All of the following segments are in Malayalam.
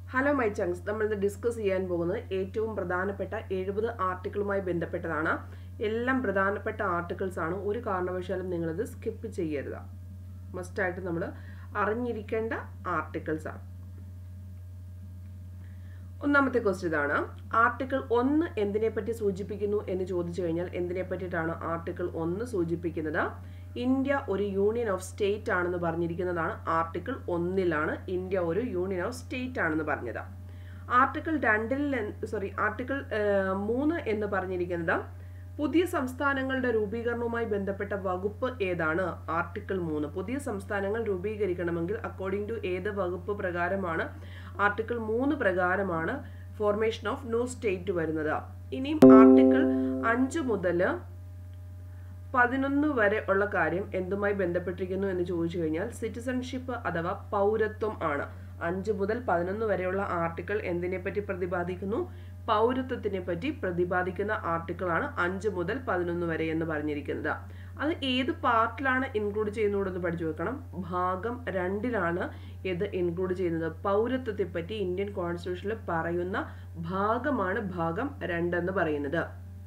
ഹലോ മൈ ചങ്സ് നമ്മൾ ഇന്ന് ഡിസ്കസ് ചെയ്യാൻ പോകുന്നത് ഏറ്റവും പ്രധാനപ്പെട്ട എഴുപത് ആർട്ടിക്കിളുമായി ബന്ധപ്പെട്ടതാണ് എല്ലാം പ്രധാനപ്പെട്ട ആർട്ടിക്കിൾസ് ആണ് ഒരു കാരണവശാലും നിങ്ങളിത് സ്കിപ്പ് ചെയ്യരുത് മസ്റ്റായിട്ട് നമ്മൾ അറിഞ്ഞിരിക്കേണ്ട ആർട്ടിക്കിൾസ് ആണ് ഒന്നാമത്തെ ക്വസ്റ്റ്യൻ ഇതാണ് ആർട്ടിക്കിൾ ഒന്ന് എന്തിനെ പറ്റി സൂചിപ്പിക്കുന്നു എന്ന് ചോദിച്ചു കഴിഞ്ഞാൽ എന്തിനെ പറ്റിയിട്ടാണ് ആർട്ടിക്കിൾ ഒന്ന് സൂചിപ്പിക്കുന്നത് ഇന്ത്യ ഒരു യൂണിയൻ ഓഫ് സ്റ്റേറ്റ് ആണെന്ന് പറഞ്ഞിരിക്കുന്നതാണ് ആർട്ടിക്കിൾ ഒന്നിലാണ് ഇന്ത്യ ഒരു യൂണിയൻ ഓഫ് സ്റ്റേറ്റ് ആണെന്ന് പറഞ്ഞത് ആർട്ടിക്കിൾ രണ്ടിൽ സോറി ആർട്ടിക്കിൾ മൂന്ന് എന്ന് പറഞ്ഞിരിക്കുന്നത് പുതിയ സംസ്ഥാനങ്ങളുടെ രൂപീകരണവുമായി ബന്ധപ്പെട്ട വകുപ്പ് ഏതാണ് ആർട്ടിക്കിൾ മൂന്ന് പുതിയ സംസ്ഥാനങ്ങൾ രൂപീകരിക്കണമെങ്കിൽ അക്കോർഡിംഗ് ടു ഏത് വകുപ്പ് പ്രകാരമാണ് ആർട്ടിക്കിൾ മൂന്ന് പ്രകാരമാണ് ഫോർമേഷൻ ഓഫ് ന്യൂ സ്റ്റേറ്റ് വരുന്നത് ഇനിയും ആർട്ടിക്കിൾ അഞ്ച് മുതൽ പതിനൊന്ന് വരെ ഉള്ള കാര്യം എന്തുമായി ബന്ധപ്പെട്ടിരിക്കുന്നു എന്ന് ചോദിച്ചു കഴിഞ്ഞാൽ സിറ്റിസൺഷിപ്പ് അഥവാ പൗരത്വം ആണ് അഞ്ച് മുതൽ പതിനൊന്ന് വരെയുള്ള ആർട്ടിക്കിൾ എന്തിനെ പറ്റി പ്രതിപാദിക്കുന്നു പൗരത്വത്തിനെ പറ്റി പ്രതിപാദിക്കുന്ന ആർട്ടിക്കിൾ ആണ് അഞ്ച് മുതൽ പതിനൊന്ന് വരെ എന്ന് പറഞ്ഞിരിക്കുന്നത് അത് ഏത് പാർട്ടിലാണ് ഇൻക്ലൂഡ് ചെയ്യുന്നതെന്ന് പഠിച്ചു വെക്കണം ഭാഗം രണ്ടിലാണ് ഇത് ഇൻക്ലൂഡ് ചെയ്യുന്നത് പൗരത്വത്തെ പറ്റി ഇന്ത്യൻ കോൺസ്റ്റിറ്റ്യൂഷനിൽ പറയുന്ന ഭാഗമാണ് ഭാഗം രണ്ടെന്ന് പറയുന്നത്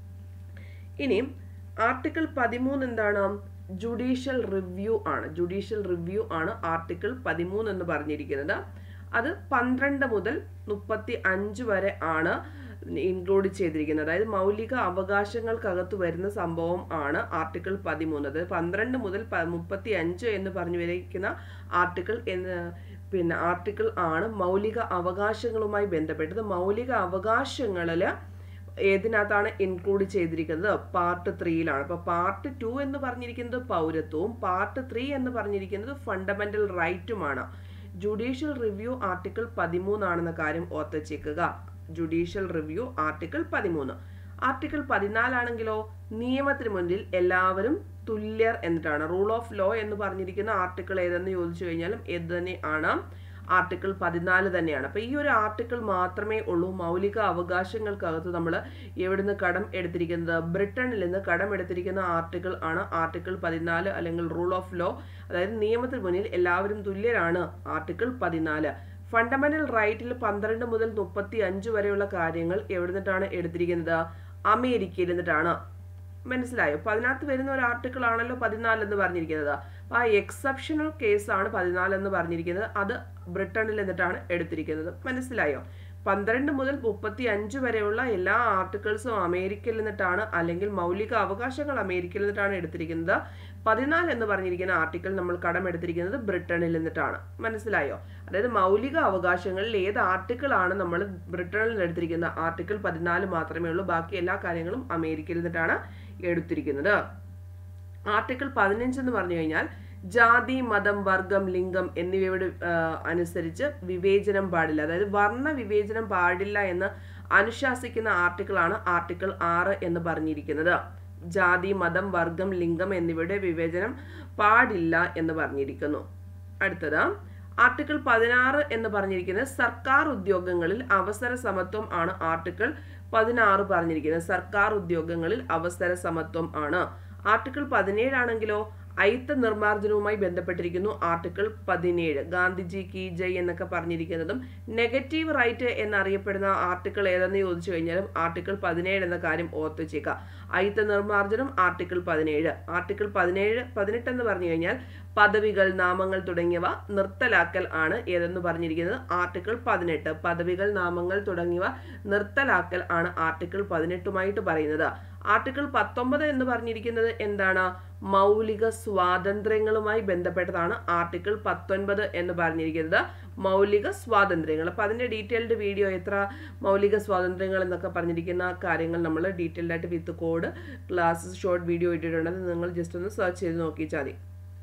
ഇനിയും ആർട്ടിക്കിൾ പതിമൂന്ന് എന്താണ് ജുഡീഷ്യൽ റിവ്യൂ ആണ് ജുഡീഷ്യൽ റിവ്യൂ ആണ് ആർട്ടിക്കിൾ പതിമൂന്ന് എന്ന് പറഞ്ഞിരിക്കുന്നത് അത് പന്ത്രണ്ട് മുതൽ മുപ്പത്തി അഞ്ച് വരെ ആണ് ഇൻക്ലൂഡ് ചെയ്തിരിക്കുന്നത് അതായത് മൗലിക അവകാശങ്ങൾക്കകത്ത് വരുന്ന സംഭവം ആണ് ആർട്ടിക്കിൾ പതിമൂന്ന് അതായത് പന്ത്രണ്ട് മുതൽ മുപ്പത്തി അഞ്ച് എന്ന് പറഞ്ഞു വരയ്ക്കുന്ന ആർട്ടിക്കിൾ എന്ന് പിന്നെ ആർട്ടിക്കിൾ ആണ് മൗലിക അവകാശങ്ങളുമായി ബന്ധപ്പെട്ടത് മൗലിക അവകാശങ്ങളിൽ ഏതിനകത്താണ് ഇൻക്ലൂഡ് ചെയ്തിരിക്കുന്നത് പാർട്ട് ത്രീയിലാണ് അപ്പോൾ പാർട്ട് ടു എന്ന് പറഞ്ഞിരിക്കുന്നത് പൗരത്വവും പാർട്ട് ത്രീ എന്ന് പറഞ്ഞിരിക്കുന്നത് ഫണ്ടമെന്റൽ റൈറ്റുമാണ് ജുഡീഷ്യൽ റിവ്യൂ ആർട്ടിക്കിൾ പതിമൂന്നാണെന്ന കാര്യം ഓർത്തുവച്ചേക്കുക ജുഡീഷ്യൽ റിവ്യൂ ആർട്ടിക്കിൾ പതിമൂന്ന് ആർട്ടിക്കിൾ പതിനാലാണെങ്കിലോ നിയമത്തിന് മുന്നിൽ എല്ലാവരും തുല്യർ എന്നിട്ടാണ് റൂൾ ഓഫ് ലോ എന്ന് പറഞ്ഞിരിക്കുന്ന ആർട്ടിക്കിൾ ഏതെന്ന് ചോദിച്ചു കഴിഞ്ഞാലും ഏത് തന്നെയാണ് ആർട്ടിക്കിൾ പതിനാല് തന്നെയാണ് അപ്പോൾ ഈ ഒരു ആർട്ടിക്കിൾ മാത്രമേ ഉള്ളൂ മൗലിക അവകാശങ്ങൾക്കകത്ത് നമ്മൾ എവിടുന്ന് കടം എടുത്തിരിക്കുന്നത് ബ്രിട്ടനിൽ നിന്ന് കടം എടുത്തിരിക്കുന്ന ആർട്ടിക്കിൾ ആണ് ആർട്ടിക്കിൾ പതിനാല് അല്ലെങ്കിൽ റൂൾ ഓഫ് ലോ അതായത് നിയമത്തിന് മുന്നിൽ എല്ലാവരും തുല്യരാണ് ആർട്ടിക്കിൾ പതിനാല് ഫണ്ടമെന്റൽ റൈറ്റിൽ പന്ത്രണ്ട് മുതൽ മുപ്പത്തി അഞ്ച് വരെയുള്ള കാര്യങ്ങൾ എവിടുന്നിട്ടാണ് എടുത്തിരിക്കുന്നത് അമേരിക്കയിൽ നിന്നിട്ടാണ് മനസ്സിലായോ അപ്പോൾ അതിനകത്ത് വരുന്ന ഒരു ആർട്ടിക്കിൾ ആണല്ലോ പതിനാല് എന്ന് പറഞ്ഞിരിക്കുന്നത് ആ എക്സെപ്ഷണൽ കേസാണ് പതിനാല് എന്ന് പറഞ്ഞിരിക്കുന്നത് അത് ബ്രിട്ടനിൽ നിന്നിട്ടാണ് എടുത്തിരിക്കുന്നത് മനസ്സിലായോ പന്ത്രണ്ട് മുതൽ മുപ്പത്തി അഞ്ച് വരെയുള്ള എല്ലാ ആർട്ടിക്കിൾസും അമേരിക്കയിൽ നിന്നിട്ടാണ് അല്ലെങ്കിൽ മൗലിക അവകാശങ്ങൾ അമേരിക്കയിൽ നിന്നിട്ടാണ് എടുത്തിരിക്കുന്നത് പതിനാല് എന്ന് പറഞ്ഞിരിക്കുന്ന ആർട്ടിക്കിൾ നമ്മൾ കടമെടുത്തിരിക്കുന്നത് ബ്രിട്ടനിൽ നിന്നിട്ടാണ് മനസ്സിലായോ അതായത് മൗലിക അവകാശങ്ങളിൽ ഏത് ആർട്ടിക്കിൾ ആണ് നമ്മൾ ബ്രിട്ടനിൽ നിന്ന് എടുത്തിരിക്കുന്ന ആർട്ടിക്കിൾ പതിനാല് മാത്രമേ ഉള്ളൂ ബാക്കി എല്ലാ കാര്യങ്ങളും അമേരിക്കയിൽ നിന്നിട്ടാണ് എടുത്തിരിക്കുന്നത് ആർട്ടിക്കിൾ പതിനഞ്ച് എന്ന് പറഞ്ഞു കഴിഞ്ഞാൽ ജാതി മതം വർഗം ലിംഗം എന്നിവയുടെ അനുസരിച്ച് വിവേചനം പാടില്ല അതായത് വർണ്ണ വിവേചനം പാടില്ല എന്ന് അനുശാസിക്കുന്ന ആർട്ടിക്കിളാണ് ആർട്ടിക്കിൾ ആറ് എന്ന് പറഞ്ഞിരിക്കുന്നത് ജാതി മതം വർഗം ലിംഗം എന്നിവയുടെ വിവേചനം പാടില്ല എന്ന് പറഞ്ഞിരിക്കുന്നു അടുത്തത് ആർട്ടിക്കിൾ പതിനാറ് എന്ന് പറഞ്ഞിരിക്കുന്നത് സർക്കാർ ഉദ്യോഗങ്ങളിൽ അവസര സമത്വം ആണ് ആർട്ടിക്കിൾ പതിനാറ് പറഞ്ഞിരിക്കുന്നത് സർക്കാർ ഉദ്യോഗങ്ങളിൽ അവസര സമത്വം ആണ് ആർട്ടിക്കിൾ പതിനേഴ് ആണെങ്കിലോ അയിത്ത നിർമ്മാർജ്ജനവുമായി ബന്ധപ്പെട്ടിരിക്കുന്നു ആർട്ടിക്കിൾ പതിനേഴ് ഗാന്ധിജി കി ജയ് എന്നൊക്കെ പറഞ്ഞിരിക്കുന്നതും നെഗറ്റീവ് റൈറ്റ് എന്നറിയപ്പെടുന്ന ആർട്ടിക്കിൾ ഏതെന്ന് ചോദിച്ചു കഴിഞ്ഞാലും ആർട്ടിക്കിൾ പതിനേഴ് എന്ന കാര്യം ഓർത്തു വെച്ചേക്കുക അയിത്ത നിർമ്മാർജ്ജനം ആർട്ടിക്കിൾ പതിനേഴ് ആർട്ടിക്കിൾ പതിനേഴ് പതിനെട്ട് എന്ന് പറഞ്ഞു കഴിഞ്ഞാൽ പദവികൾ നാമങ്ങൾ തുടങ്ങിയവ നിർത്തലാക്കൽ ആണ് ഏതെന്ന് പറഞ്ഞിരിക്കുന്നത് ആർട്ടിക്കിൾ പതിനെട്ട് പദവികൾ നാമങ്ങൾ തുടങ്ങിയവ നിർത്തലാക്കൽ ആണ് ആർട്ടിക്കിൾ പതിനെട്ടുമായിട്ട് പറയുന്നത് ആർട്ടിക്കിൾ പത്തൊമ്പത് എന്ന് പറഞ്ഞിരിക്കുന്നത് എന്താണ് മൗലിക സ്വാതന്ത്ര്യങ്ങളുമായി ബന്ധപ്പെട്ടതാണ് ആർട്ടിക്കിൾ പത്തൊൻപത് എന്ന് പറഞ്ഞിരിക്കുന്നത് മൗലിക സ്വാതന്ത്ര്യങ്ങൾ അപ്പം അതിൻ്റെ ഡീറ്റെയിൽഡ് വീഡിയോ എത്ര മൗലിക സ്വാതന്ത്ര്യങ്ങൾ എന്നൊക്കെ പറഞ്ഞിരിക്കുന്ന കാര്യങ്ങൾ നമ്മൾ ഡീറ്റെയിൽഡ് ആയിട്ട് with code classes short video ഇട്ടിട്ടുണ്ട് നിങ്ങൾ ജസ്റ്റ് ഒന്ന് സെർച്ച് ചെയ്ത് നോക്കിച്ചാൽ മതി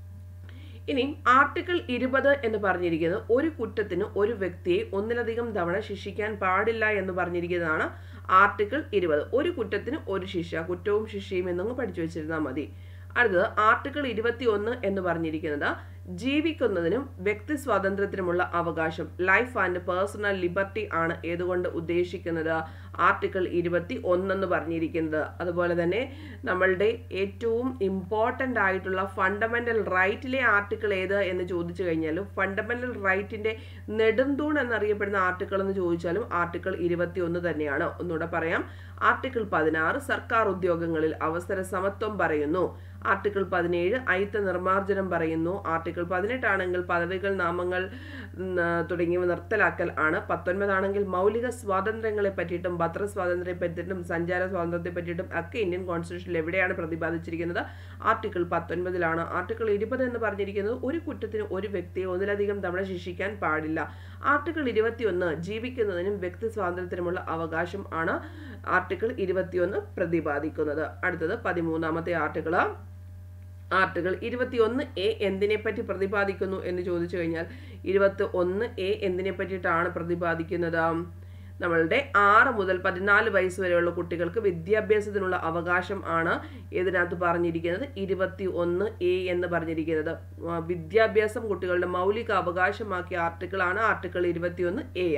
ഇനി ആർട്ടിക്കിൾ ഇരുപത് എന്ന് പറഞ്ഞിരിക്കുന്നത് ഒരു കുറ്റത്തിന് ഒരു വ്യക്തിയെ ഒന്നിലധികം തവണ ശിക്ഷിക്കാൻ പാടില്ല എന്ന് പറഞ്ഞിരിക്കുന്നതാണ് ആർട്ടിക്കിൾ ഇരുപത് ഒരു കുറ്റത്തിന് ഒരു ശിക്ഷ കുറ്റവും ശിക്ഷയും എന്നങ്ങ് പഠിച്ചു വെച്ചിരുന്നാൽ മതി അടുത്തത് ആർട്ടിക്കിൾ ഇരുപത്തി ഒന്ന് എന്ന് പറഞ്ഞിരിക്കുന്നത് ജീവിക്കുന്നതിനും വ്യക്തി സ്വാതന്ത്ര്യത്തിനുമുള്ള അവകാശം ലൈഫ് ആൻഡ് പേഴ്സണൽ ലിബർട്ടി ആണ് ഏതുകൊണ്ട് ഉദ്ദേശിക്കുന്നത് ആർട്ടിക്കിൾ ഇരുപത്തി ഒന്നെന്ന് പറഞ്ഞിരിക്കുന്നത് അതുപോലെ തന്നെ നമ്മളുടെ ഏറ്റവും ഇമ്പോർട്ടൻ്റ് ആയിട്ടുള്ള ഫണ്ടമെന്റൽ റൈറ്റിലെ ആർട്ടിക്കിൾ ഏത് എന്ന് ചോദിച്ചു കഴിഞ്ഞാലും ഫണ്ടമെന്റൽ റൈറ്റിന്റെ നെടുന്തൂൺ എന്നറിയപ്പെടുന്ന ആർട്ടിക്കിൾ എന്ന് ചോദിച്ചാലും ആർട്ടിക്കിൾ ഇരുപത്തി ഒന്ന് തന്നെയാണ് ഒന്നുകൂടെ പറയാം ആർട്ടിക്കിൾ പതിനാറ് സർക്കാർ ഉദ്യോഗങ്ങളിൽ അവസര സമത്വം പറയുന്നു ആർട്ടിക്കിൾ പതിനേഴ് അയിത്ത നിർമ്മാർജ്ജനം പറയുന്നു ആർട്ടിക്കിൾ പതിനെട്ടാണെങ്കിൽ പദവികൾ നാമങ്ങൾ ഉം, ആ, തുടങ്ങിയവ നിർത്തലാക്കൽ ആണ് പത്തൊൻപതാണെങ്കിൽ മൗലിക സ്വാതന്ത്ര്യങ്ങളെ പറ്റിയിട്ടും പത്രസ്വാതന്ത്ര്യത്തെ പറ്റിയിട്ടും സഞ്ചാര സ്വാതന്ത്ര്യത്തെ പറ്റിയിട്ടും ഒക്കെ ഇന്ത്യൻ കോൺസ്റ്റിറ്റ്യൂഷനിൽ എവിടെയാണ് പ്രതിപാദിച്ചിരിക്കുന്നത് ആർട്ടിക്കിൾ പത്തൊൻപതിലാണ് ആർട്ടിക്കിൾ ഇരുപത് എന്ന് പറഞ്ഞിരിക്കുന്നത് ഒരു കുറ്റത്തിന് ഒരു വ്യക്തിയെ ഒന്നിലധികം തവണ ശിക്ഷിക്കാൻ പാടില്ല ആർട്ടിക്കിൾ ഇരുപത്തിയൊന്ന് ജീവിക്കുന്നതിനും വ്യക്തി സ്വാതന്ത്ര്യത്തിനുമുള്ള അവകാശം ആണ് ആർട്ടിക്കിൾ ഇരുപത്തിയൊന്ന് പ്രതിപാദിക്കുന്നത് അടുത്തത് പതിമൂന്നാമത്തെ ആർട്ടിക്കിള് ആർട്ടിക്കിൾ ഇരുപത്തിയൊന്ന് എ എന്തിനെ പറ്റി പ്രതിപാദിക്കുന്നു എന്ന് ചോദിച്ചു കഴിഞ്ഞാൽ ഇരുപത്തി ഒന്ന് എ എന്തിനെ പറ്റിയിട്ടാണ് പ്രതിപാദിക്കുന്നത് നമ്മളുടെ ആറ് മുതൽ പതിനാല് വയസ്സ് വരെയുള്ള കുട്ടികൾക്ക് വിദ്യാഭ്യാസത്തിനുള്ള അവകാശം ആണ് ഇതിനകത്ത് പറഞ്ഞിരിക്കുന്നത് ഇരുപത്തി ഒന്ന് എ എന്ന് പറഞ്ഞിരിക്കുന്നത് ആ, വിദ്യാഭ്യാസം കുട്ടികളുടെ മൗലിക അവകാശമാക്കിയ ആർട്ടിക്കിളാണ് ആർട്ടിക്കിൾ ഇരുപത്തിയൊന്ന് എ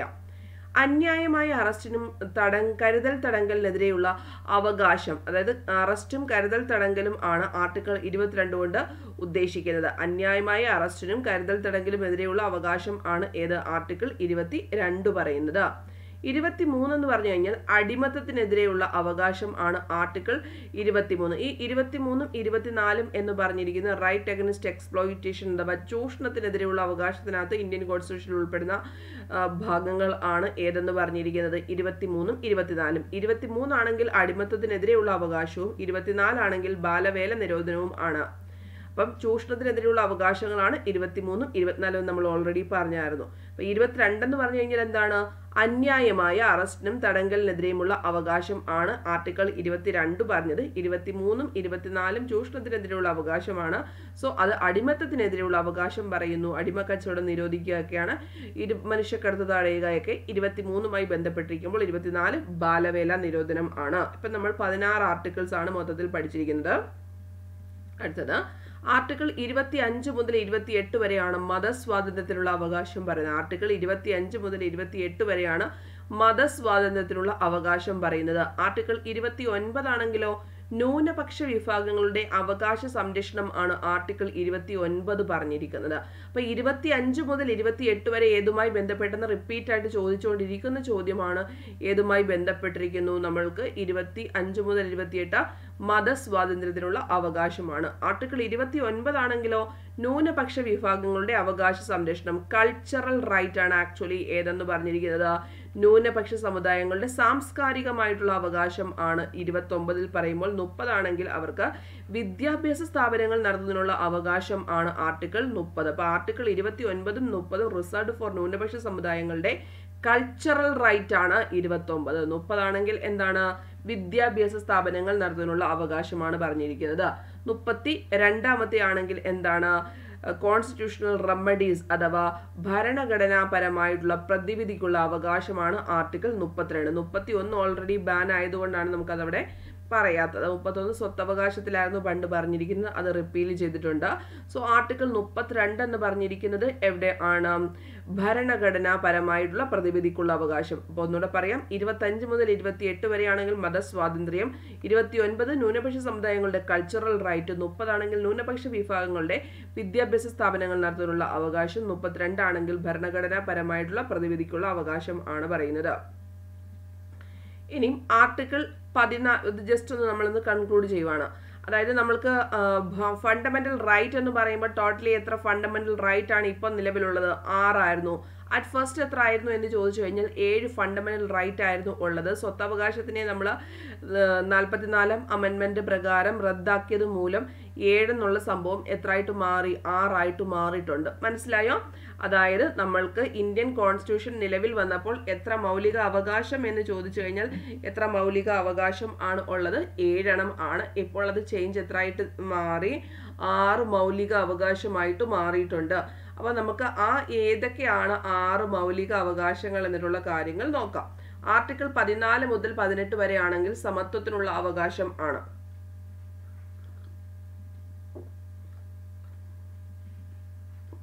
അന്യായമായ അറസ്റ്റിനും തട കരുതൽ തടങ്കലിനെതിരെയുള്ള അവകാശം അതായത് അറസ്റ്റും കരുതൽ തടങ്കലും ആണ് ആർട്ടിക്കിൾ ഇരുപത്തിരണ്ട് കൊണ്ട് ഉദ്ദേശിക്കുന്നത് അന്യായമായ അറസ്റ്റിനും കരുതൽ തടങ്കലും എതിരെയുള്ള അവകാശം ആണ് ഏത് ആർട്ടിക്കിൾ ഇരുപത്തി രണ്ട് പറയുന്നത് ഇരുപത്തിമൂന്ന് എന്ന് പറഞ്ഞു കഴിഞ്ഞാൽ അടിമത്തത്തിനെതിരെയുള്ള അവകാശം ആണ് ആർട്ടിക്കിൾ ഇരുപത്തിമൂന്ന് ഈ ഇരുപത്തിമൂന്നും ഇരുപത്തിനാലും എന്ന് പറഞ്ഞിരിക്കുന്ന റൈറ്റ് അഗനിസ്റ്റ് എക്സ്പ്ലോയിറ്റേഷൻ അഥവാ ചൂഷണത്തിനെതിരെയുള്ള അവകാശത്തിനകത്ത് ഇന്ത്യൻ കോൺസ്റ്റിറ്റ്യൂഷനിൽ ഉൾപ്പെടുന്ന ആ, ഭാഗങ്ങൾ ആണ് ഏതെന്ന് പറഞ്ഞിരിക്കുന്നത് ഇരുപത്തിമൂന്നും ഇരുപത്തിനാലും ഇരുപത്തിമൂന്നാണെങ്കിൽ അടിമത്തത്തിനെതിരെയുള്ള അവകാശവും ഇരുപത്തിനാലാണെങ്കിൽ ബാലവേല നിരോധനവും ആണ് അപ്പം ചൂഷണത്തിനെതിരെയുള്ള അവകാശങ്ങളാണ് ഇരുപത്തിമൂന്നും ഇരുപത്തിനാലും നമ്മൾ ഓൾറെഡി പറഞ്ഞായിരുന്നു അപ്പൊ ഇരുപത്തിരണ്ടെന്ന് പറഞ്ഞു കഴിഞ്ഞാൽ എന്താണ് അന്യായമായ അറസ്റ്റിനും തടങ്കലിനെതിരെയുമുള്ള അവകാശം ആണ് ആർട്ടിക്കിൾ ഇരുപത്തിരണ്ട് പറഞ്ഞത് ഇരുപത്തിമൂന്നും ഇരുപത്തിനാലും ചൂഷണത്തിനെതിരെയുള്ള അവകാശമാണ് സോ അത് അടിമത്തത്തിനെതിരെയുള്ള അവകാശം പറയുന്നു അടിമ കച്ചവടം നിരോധിക്കുകയൊക്കെയാണ് ഇരു മനുഷ്യക്കടത്ത് തടയുകയൊക്കെ ഇരുപത്തിമൂന്നുമായി ബന്ധപ്പെട്ടിരിക്കുമ്പോൾ ഇരുപത്തിനാല് ബാലവേല നിരോധനം ആണ് ഇപ്പം നമ്മൾ പതിനാറ് ആർട്ടിക്കിൾസ് ആണ് മൊത്തത്തിൽ പഠിച്ചിരിക്കുന്നത് അടുത്തത് ആർട്ടിക്കിൾ ഇരുപത്തി അഞ്ച് മുതൽ ഇരുപത്തി എട്ട് വരെയാണ് മതസ്വാതന്ത്ര്യത്തിനുള്ള അവകാശം പറയുന്നത് ആർട്ടിക്കിൾ ഇരുപത്തി അഞ്ച് മുതൽ ഇരുപത്തി എട്ട് വരെയാണ് മതസ്വാതന്ത്ര്യത്തിനുള്ള അവകാശം പറയുന്നത് ആർട്ടിക്കിൾ ഇരുപത്തി ഒൻപതാണെങ്കിലോ ന്യൂനപക്ഷ വിഭാഗങ്ങളുടെ അവകാശ സംരക്ഷണം ആണ് ആർട്ടിക്കിൾ ഇരുപത്തി ഒൻപത് പറഞ്ഞിരിക്കുന്നത് അപ്പൊ ഇരുപത്തി അഞ്ച് മുതൽ ഇരുപത്തി എട്ട് വരെ ഏതുമായി ബന്ധപ്പെട്ടെന്ന് റിപ്പീറ്റ് ആയിട്ട് ചോദിച്ചുകൊണ്ടിരിക്കുന്ന ചോദ്യമാണ് ഏതുമായി ബന്ധപ്പെട്ടിരിക്കുന്നു നമ്മൾക്ക് ഇരുപത്തി അഞ്ച് മുതൽ ഇരുപത്തിയെട്ട് മതസ്വാതന്ത്ര്യത്തിനുള്ള അവകാശമാണ് ആർട്ടിക്കിൾ ഇരുപത്തി ഒൻപതാണെങ്കിലോ ന്യൂനപക്ഷ വിഭാഗങ്ങളുടെ അവകാശ സംരക്ഷണം കൾച്ചറൽ റൈറ്റ് ആണ് ആക്ച്വലി ഏതെന്ന് പറഞ്ഞിരിക്കുന്നത് ന്യൂനപക്ഷ സമുദായങ്ങളുടെ സാംസ്കാരികമായിട്ടുള്ള അവകാശം ആണ് ഇരുപത്തി ഒമ്പതിൽ പറയുമ്പോൾ മുപ്പതാണെങ്കിൽ അവർക്ക് വിദ്യാഭ്യാസ സ്ഥാപനങ്ങൾ നടത്തുന്നതിനുള്ള അവകാശം ആണ് ആർട്ടിക്കിൾ മുപ്പത് അപ്പൊ ആർട്ടിക്കിൾ ഇരുപത്തി ഒൻപതും മുപ്പതും റിസർവ്ഡ് ഫോർ ന്യൂനപക്ഷ സമുദായങ്ങളുടെ കൾച്ചറൽ റൈറ്റ് ആണ് ഇരുപത്തി ഒമ്പത് മുപ്പതാണെങ്കിൽ എന്താണ് വിദ്യാഭ്യാസ സ്ഥാപനങ്ങൾ നടത്തുന്നതിനുള്ള അവകാശമാണ് പറഞ്ഞിരിക്കുന്നത് മുപ്പത്തി രണ്ടാമത്തെ ആണെങ്കിൽ എന്താണ് കോൺസ്റ്റിറ്റ്യൂഷണൽ റെമഡീസ് അഥവാ ഭരണഘടനാപരമായിട്ടുള്ള പ്രതിവിധിക്കുള്ള അവകാശമാണ് ആർട്ടിക്കിൾ മുപ്പത്തിരണ്ട് മുപ്പത്തി ഒന്ന് ഓൾറെഡി ബാൻ ആയതുകൊണ്ടാണ് നമുക്കതവിടെ പറയാത്തത് മുപ്പത്തൊന്ന് സ്വത്തവകാശത്തിലായിരുന്നു പണ്ട് പറഞ്ഞിരിക്കുന്നത് അത് റിപ്പീൽ ചെയ്തിട്ടുണ്ട് സോ ആർട്ടിക്കിൾ മുപ്പത്തിരണ്ട് എന്ന് പറഞ്ഞിരിക്കുന്നത് എവിടെ ആണ് ഭരണഘടനാപരമായിട്ടുള്ള പ്രതിവിധിക്കുള്ള അവകാശം അപ്പോൾ ഒന്നുകൂടെ പറയാം ഇരുപത്തഞ്ച് മുതൽ ഇരുപത്തിയെട്ട് വരെയാണെങ്കിൽ മതസ്വാതന്ത്ര്യം ഇരുപത്തി ഒൻപത് ന്യൂനപക്ഷ സമുദായങ്ങളുടെ കൾച്ചറൽ റൈറ്റ് മുപ്പതാണെങ്കിൽ ന്യൂനപക്ഷ വിഭാഗങ്ങളുടെ വിദ്യാഭ്യാസ സ്ഥാപനങ്ങൾ നടത്താനുള്ള അവകാശം മുപ്പത്തിരണ്ടാണെങ്കിൽ ഭരണഘടനാപരമായിട്ടുള്ള പ്രതിവിധിക്കുള്ള അവകാശം ആണ് പറയുന്നത് ഇനി ആർട്ടിക്കിൾ പതിനാ ഇത് ജസ്റ്റ് ഒന്ന് നമ്മളൊന്ന് കൺക്ലൂഡ് ചെയ്യുവാണ് അതായത് നമ്മൾക്ക് ഫണ്ടമെന്റൽ റൈറ്റ് എന്ന് പറയുമ്പോൾ ടോട്ടലി എത്ര ഫണ്ടമെന്റൽ റൈറ്റ് ആണ് ഇപ്പം നിലവിലുള്ളത് ആറായിരുന്നു അറ്റ് ഫസ്റ്റ് എത്ര ആയിരുന്നു എന്ന് ചോദിച്ചു കഴിഞ്ഞാൽ ഏഴ് ഫണ്ടമെന്റൽ റൈറ്റ് ആയിരുന്നു ഉള്ളത് സ്വത്തവകാശത്തിനെ നമ്മൾ നാൽപ്പത്തിനാലാം അമെൻമെന്റ് പ്രകാരം റദ്ദാക്കിയത് മൂലം ഏഴെന്നുള്ള സംഭവം എത്രയായിട്ട് മാറി ആറായിട്ട് മാറിയിട്ടുണ്ട് മനസ്സിലായോ അതായത് നമ്മൾക്ക് ഇന്ത്യൻ കോൺസ്റ്റിറ്റ്യൂഷൻ നിലവിൽ വന്നപ്പോൾ എത്ര മൗലിക അവകാശം എന്ന് ചോദിച്ചു കഴിഞ്ഞാൽ എത്ര മൗലിക അവകാശം ആണ് ഉള്ളത് ഏഴെണ്ണം ആണ് ഇപ്പോൾ അത് ചേഞ്ച് എത്രയായിട്ട് മാറി ആറ് മൗലിക അവകാശമായിട്ട് മാറിയിട്ടുണ്ട് അപ്പോൾ നമുക്ക് ആ ഏതൊക്കെയാണ് ആറ് മൗലിക അവകാശങ്ങൾ എന്നിട്ടുള്ള കാര്യങ്ങൾ നോക്കാം ആർട്ടിക്കിൾ പതിനാല് മുതൽ പതിനെട്ട് വരെ ആണെങ്കിൽ സമത്വത്തിനുള്ള അവകാശം ആണ്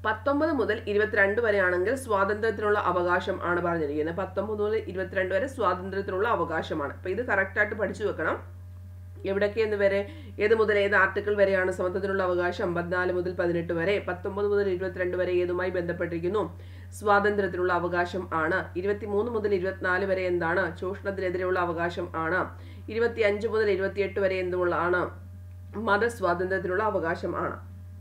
പത്തൊമ്പത് മുതൽ ഇരുപത്തിരണ്ട് വരെ ആണെങ്കിൽ സ്വാതന്ത്ര്യത്തിനുള്ള അവകാശം ആണ് പറഞ്ഞിരിക്കുന്നത് പത്തൊമ്പത് മുതൽ ഇരുപത്തിരണ്ട് വരെ സ്വാതന്ത്ര്യത്തിനുള്ള അവകാശമാണ് അപ്പൊ ഇത് കറക്റ്റായിട്ട് പഠിച്ചു വെക്കണം എവിടൊക്കെ എന്ന് വരെ ഏത് മുതൽ ഏത് ആർട്ടിക്കിൾ വരെയാണ് സമത്വത്തിനുള്ള അവകാശം പതിനാല് മുതൽ പതിനെട്ട് വരെ പത്തൊമ്പത് മുതൽ ഇരുപത്തിരണ്ട് വരെ ഏതുമായി ബന്ധപ്പെട്ടിരിക്കുന്നു സ്വാതന്ത്ര്യത്തിനുള്ള അവകാശം ആണ് ഇരുപത്തിമൂന്ന് മുതൽ ഇരുപത്തിനാല് വരെ എന്താണ് ചൂഷണത്തിനെതിരെയുള്ള അവകാശം ആണ് ഇരുപത്തി അഞ്ച് മുതൽ ഇരുപത്തിയെട്ട് വരെ എന്തുള്ളതാണ് മതസ്വാതന്ത്ര്യത്തിനുള്ള അവകാശം ആണ്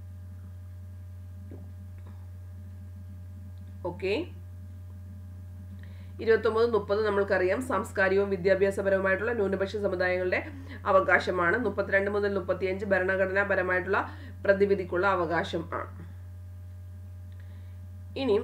ഓക്കെ ഇരുപത്തൊമ്പത് മുപ്പത് നമ്മൾക്കറിയാം സാംസ്കാരികവും വിദ്യാഭ്യാസപരവുമായിട്ടുള്ള ന്യൂനപക്ഷ സമുദായങ്ങളുടെ അവകാശമാണ് മുപ്പത്തിരണ്ട് മുതൽ മുപ്പത്തിയഞ്ച് ഭരണഘടനാപരമായിട്ടുള്ള പ്രതിവിധിക്കുള്ള അവകാശം ആണ് ഇനി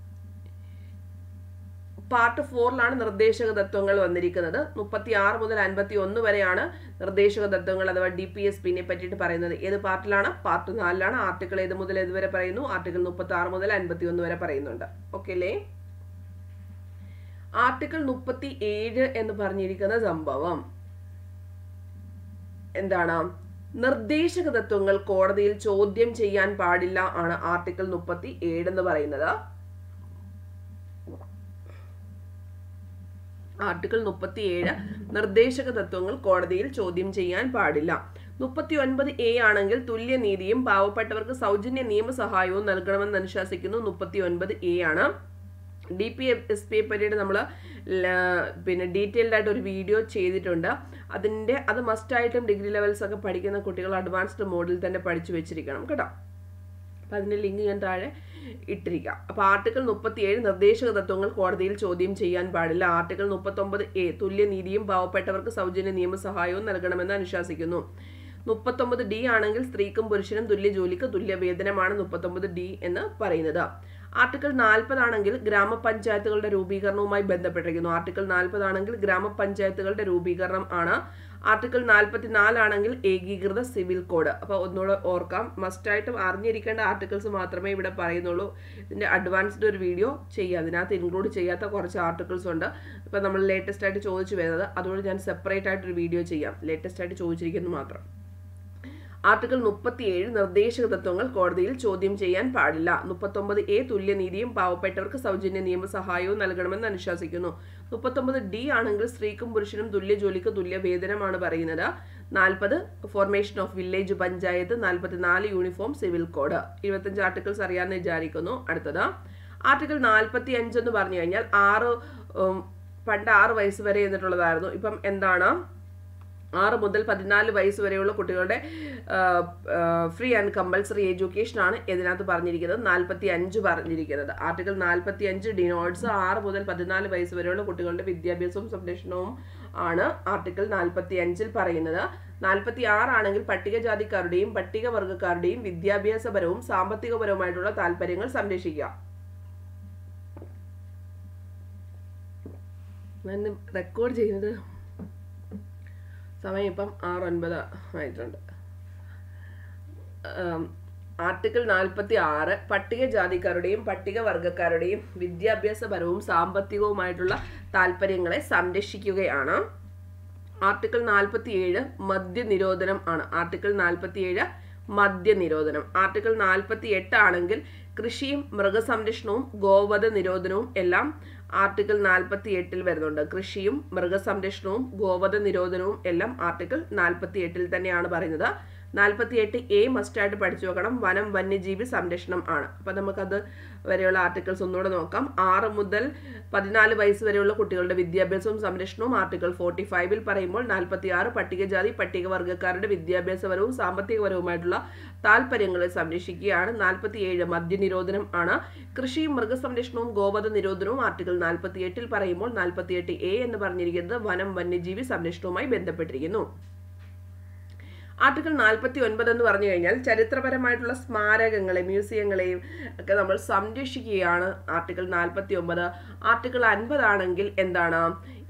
പാർട്ട് ഫോറിലാണ് നിർദ്ദേശക തത്വങ്ങൾ വന്നിരിക്കുന്നത് മുപ്പത്തി ആറ് മുതൽ അൻപത്തി ഒന്ന് വരെയാണ് നിർദ്ദേശക തത്വങ്ങൾ അഥവാ ഡി പി എസ് പിനെ പറ്റിയിട്ട് പറയുന്നത് ഏത് പാർട്ടിലാണ് പാർട്ട് നാലിലാണ് ആർട്ടിക്കിൾ ഏത് മുതൽ ഏത് വരെ പറയുന്നു ആർട്ടിക്കിൾ മുപ്പത്തി ആറ് മുതൽ അൻപത്തി ഒന്ന് വരെ പറയുന്നുണ്ട് ഓക്കെ അല്ലേ ആർട്ടിക്കിൾ മുപ്പത്തി ഏഴ് എന്ന് പറഞ്ഞിരിക്കുന്ന സംഭവം എന്താണ് നിർദ്ദേശക തത്വങ്ങൾ കോടതിയിൽ ചോദ്യം ചെയ്യാൻ പാടില്ല ആണ് ആർട്ടിക്കിൾ മുപ്പത്തി ഏഴ് എന്ന് പറയുന്നത് ആർട്ടിക്കിൾ മുപ്പത്തി ഏഴ് നിർദ്ദേശക തത്വങ്ങൾ കോടതിയിൽ ചോദ്യം ചെയ്യാൻ പാടില്ല മുപ്പത്തി ഒൻപത് എ ആണെങ്കിൽ തുല്യനീതിയും പാവപ്പെട്ടവർക്ക് സൗജന്യ നിയമസഹായവും നൽകണമെന്ന് അനുശാസിക്കുന്നു മുപ്പത്തി ഒൻപത് എ ആണ് ഡി പി എസ് പിയെ പറ്റിയിട്ട് നമ്മൾ പിന്നെ ഡീറ്റെയിൽഡ് ആയിട്ട് ഒരു വീഡിയോ ചെയ്തിട്ടുണ്ട് അതിൻ്റെ അത് മസ്റ്റായിട്ടും ഡിഗ്രി ലെവൽസ് ഒക്കെ പഠിക്കുന്ന കുട്ടികൾ അഡ്വാൻസ്ഡ് മോഡിൽ തന്നെ പഠിച്ചു വെച്ചിരിക്കണം കേട്ടോ അപ്പം അതിൻ്റെ ലിങ്ക് ഞാൻ താഴെ ഇട്ടിരിക്കാം അപ്പോൾ ആർട്ടിക്കിൾ മുപ്പത്തിയേഴ് നിർദ്ദേശക തത്വങ്ങൾ കോടതിയിൽ ചോദ്യം ചെയ്യാൻ പാടില്ല ആർട്ടിക്കിൾ മുപ്പത്തൊമ്പത് എ തുല്യനീതിയും പാവപ്പെട്ടവർക്ക് സൗജന്യ നിയമസഹായവും നൽകണമെന്ന് അനുശാസിക്കുന്നു മുപ്പത്തൊമ്പത് ഡി ആണെങ്കിൽ സ്ത്രീക്കും പുരുഷനും തുല്യ ജോലിക്ക് തുല്യ വേതനമാണ് മുപ്പത്തൊമ്പത് ഡി എന്ന് പറയുന്നത് ആർട്ടിക്കിൾ നാൽപ്പതാണെങ്കിൽ ഗ്രാമപഞ്ചായത്തുകളുടെ രൂപീകരണവുമായി ബന്ധപ്പെട്ടിരിക്കുന്നു ആർട്ടിക്കിൾ നാൽപ്പതാണെങ്കിൽ ഗ്രാമപഞ്ചായത്തുകളുടെ രൂപീകരണം ആണ് ആർട്ടിക്കിൾ നാൽപ്പത്തി നാലാണെങ്കിൽ ഏകീകൃത സിവിൽ കോഡ് അപ്പോൾ ഒന്നുകൂടെ ഓർക്കാം മസ്റ്റായിട്ടും അറിഞ്ഞിരിക്കേണ്ട ആർട്ടിക്കിൾസ് മാത്രമേ ഇവിടെ പറയുന്നുള്ളൂ ഇതിൻ്റെ അഡ്വാൻസ്ഡ് ഒരു വീഡിയോ ചെയ്യുക അതിനകത്ത് ഇൻക്ലൂഡ് ചെയ്യാത്ത കുറച്ച് ആർട്ടിക്കിൾസ് ഉണ്ട് ഇപ്പോൾ നമ്മൾ ലേറ്റസ്റ്റ് ആയിട്ട് ചോദിച്ചു വരുന്നത് അതുകൊണ്ട് ഞാൻ സെപ്പറേറ്റ് ആയിട്ടൊരു വീഡിയോ ചെയ്യാം ലേറ്റസ്റ്റ് ആയിട്ട് ചോദിച്ചിരിക്കുന്നത് മാത്രം ആർട്ടിക്കിൾ മുപ്പത്തിയേഴ് നിർദ്ദേശക തത്വങ്ങൾ കോടതിയിൽ ചോദ്യം ചെയ്യാൻ പാടില്ല മുപ്പത്തൊമ്പത് എ തുല്യനീതിയും പാവപ്പെട്ടവർക്ക് സൗജന്യ നിയമസഹായവും നൽകണമെന്ന് അനുശാസിക്കുന്നു മുപ്പത്തൊമ്പത് ഡി ആണെങ്കിൽ സ്ത്രീക്കും പുരുഷനും തുല്യ ജോലിക്ക് തുല്യ വേതനമാണ് പറയുന്നത് നാൽപ്പത് ഫോർമേഷൻ ഓഫ് വില്ലേജ് പഞ്ചായത്ത് നാൽപ്പത്തിനാല് യൂണിഫോം സിവിൽ കോഡ് ഇരുപത്തഞ്ച് ആർട്ടിക്കിൾസ് അറിയാമെന്ന് വിചാരിക്കുന്നു അടുത്തത് ആർട്ടിക്കിൾ നാൽപ്പത്തി അഞ്ച് എന്ന് പറഞ്ഞു കഴിഞ്ഞാൽ ആറ് പണ്ട് ആറ് വയസ്സ് വരെ എന്നിട്ടുള്ളതായിരുന്നു ഇപ്പം എന്താണ് ആറ് മുതൽ പതിനാല് വയസ്സ് വരെയുള്ള കുട്ടികളുടെ ഫ്രീ ആൻഡ് കമ്പൽസറി എഡ്യൂക്കേഷൻ ആണ് ഇതിനകത്ത് പറഞ്ഞിരിക്കുന്നത് നാൽപ്പത്തി അഞ്ച് പറഞ്ഞിരിക്കുന്നത് ആർട്ടിക്കിൾ നാൽപ്പത്തി അഞ്ച് ഡിനോട്സ് ആറ് മുതൽ പതിനാല് വയസ്സ് വരെയുള്ള കുട്ടികളുടെ വിദ്യാഭ്യാസവും സംരക്ഷണവും ആണ് ആർട്ടിക്കിൾ നാൽപ്പത്തി അഞ്ചിൽ പറയുന്നത് നാൽപ്പത്തി ആറാണെങ്കിൽ പട്ടികജാതിക്കാരുടെയും പട്ടികവർഗക്കാരുടെയും വിദ്യാഭ്യാസപരവും സാമ്പത്തികപരവുമായിട്ടുള്ള താല്പര്യങ്ങൾ സംരക്ഷിക്കുക ഞാൻ റെക്കോർഡ് ചെയ്യുന്നത് സമയം ഇപ്പം ആറ് ഒൻപത് ആയിട്ടുണ്ട് ആർട്ടിക്കിൾ നാൽപ്പത്തി ആറ് പട്ടികജാതിക്കാരുടെയും പട്ടികവർഗക്കാരുടെയും വിദ്യാഭ്യാസപരവും സാമ്പത്തികവുമായിട്ടുള്ള താല്പര്യങ്ങളെ സംരക്ഷിക്കുകയാണ് ആർട്ടിക്കിൾ നാൽപ്പത്തി ഏഴ് മദ്യനിരോധനം ആണ് ആർട്ടിക്കിൾ നാൽപ്പത്തി ഏഴ് മദ്യനിരോധനം ആർട്ടിക്കിൾ നാൽപ്പത്തി എട്ട് ആണെങ്കിൽ കൃഷിയും മൃഗസംരക്ഷണവും ഗോവധ നിരോധനവും എല്ലാം ആർട്ടിക്കിൾ നാൽപ്പത്തി എട്ടിൽ വരുന്നുണ്ട് കൃഷിയും മൃഗസംരക്ഷണവും ഗോവധ നിരോധനവും എല്ലാം ആർട്ടിക്കിൾ നാൽപ്പത്തി എട്ടിൽ തന്നെയാണ് പറയുന്നത് നാൽപ്പത്തി എട്ട് എ മസ്റ്റായിട്ട് പഠിച്ചു വെക്കണം വനം വന്യജീവി സംരക്ഷണം ആണ് അപ്പം നമുക്കത് വരെയുള്ള ആർട്ടിക്കിൾസ് ഒന്നുകൂടെ നോക്കാം ആറ് മുതൽ പതിനാല് വയസ്സ് വരെയുള്ള കുട്ടികളുടെ വിദ്യാഭ്യാസവും സംരക്ഷണവും ആർട്ടിക്കിൾ ഫോർട്ടി ഫൈവിൽ പറയുമ്പോൾ നാൽപ്പത്തി ആറ് പട്ടികജാതി പട്ടികവർഗ്ഗക്കാരുടെ വിദ്യാഭ്യാസപരവും സാമ്പത്തികപരവുമായിട്ടുള്ള താല്പര്യങ്ങളെ സംരക്ഷിക്കുകയാണ് നാൽപ്പത്തി ഏഴ് മദ്യനിരോധനം ആണ് കൃഷിയും മൃഗസംരക്ഷണവും ഗോവധ നിരോധനവും ആർട്ടിക്കിൾ നാൽപ്പത്തി എട്ടിൽ പറയുമ്പോൾ നാൽപ്പത്തി എട്ട് എ എന്ന് പറഞ്ഞിരിക്കുന്നത് വനം വന്യജീവി സംരക്ഷണവുമായി ബന്ധപ്പെട്ടിരിക്കുന്നു ആർട്ടിക്കിൾ നാൽപ്പത്തി ഒൻപത് എന്ന് പറഞ്ഞു കഴിഞ്ഞാൽ ചരിത്രപരമായിട്ടുള്ള സ്മാരകങ്ങളെ മ്യൂസിയങ്ങളെയും ഒക്കെ നമ്മൾ സംരക്ഷിക്കുകയാണ് ആർട്ടിക്കിൾ നാൽപ്പത്തി ഒമ്പത് ആർട്ടിക്കിൾ അൻപതാണെങ്കിൽ എന്താണ്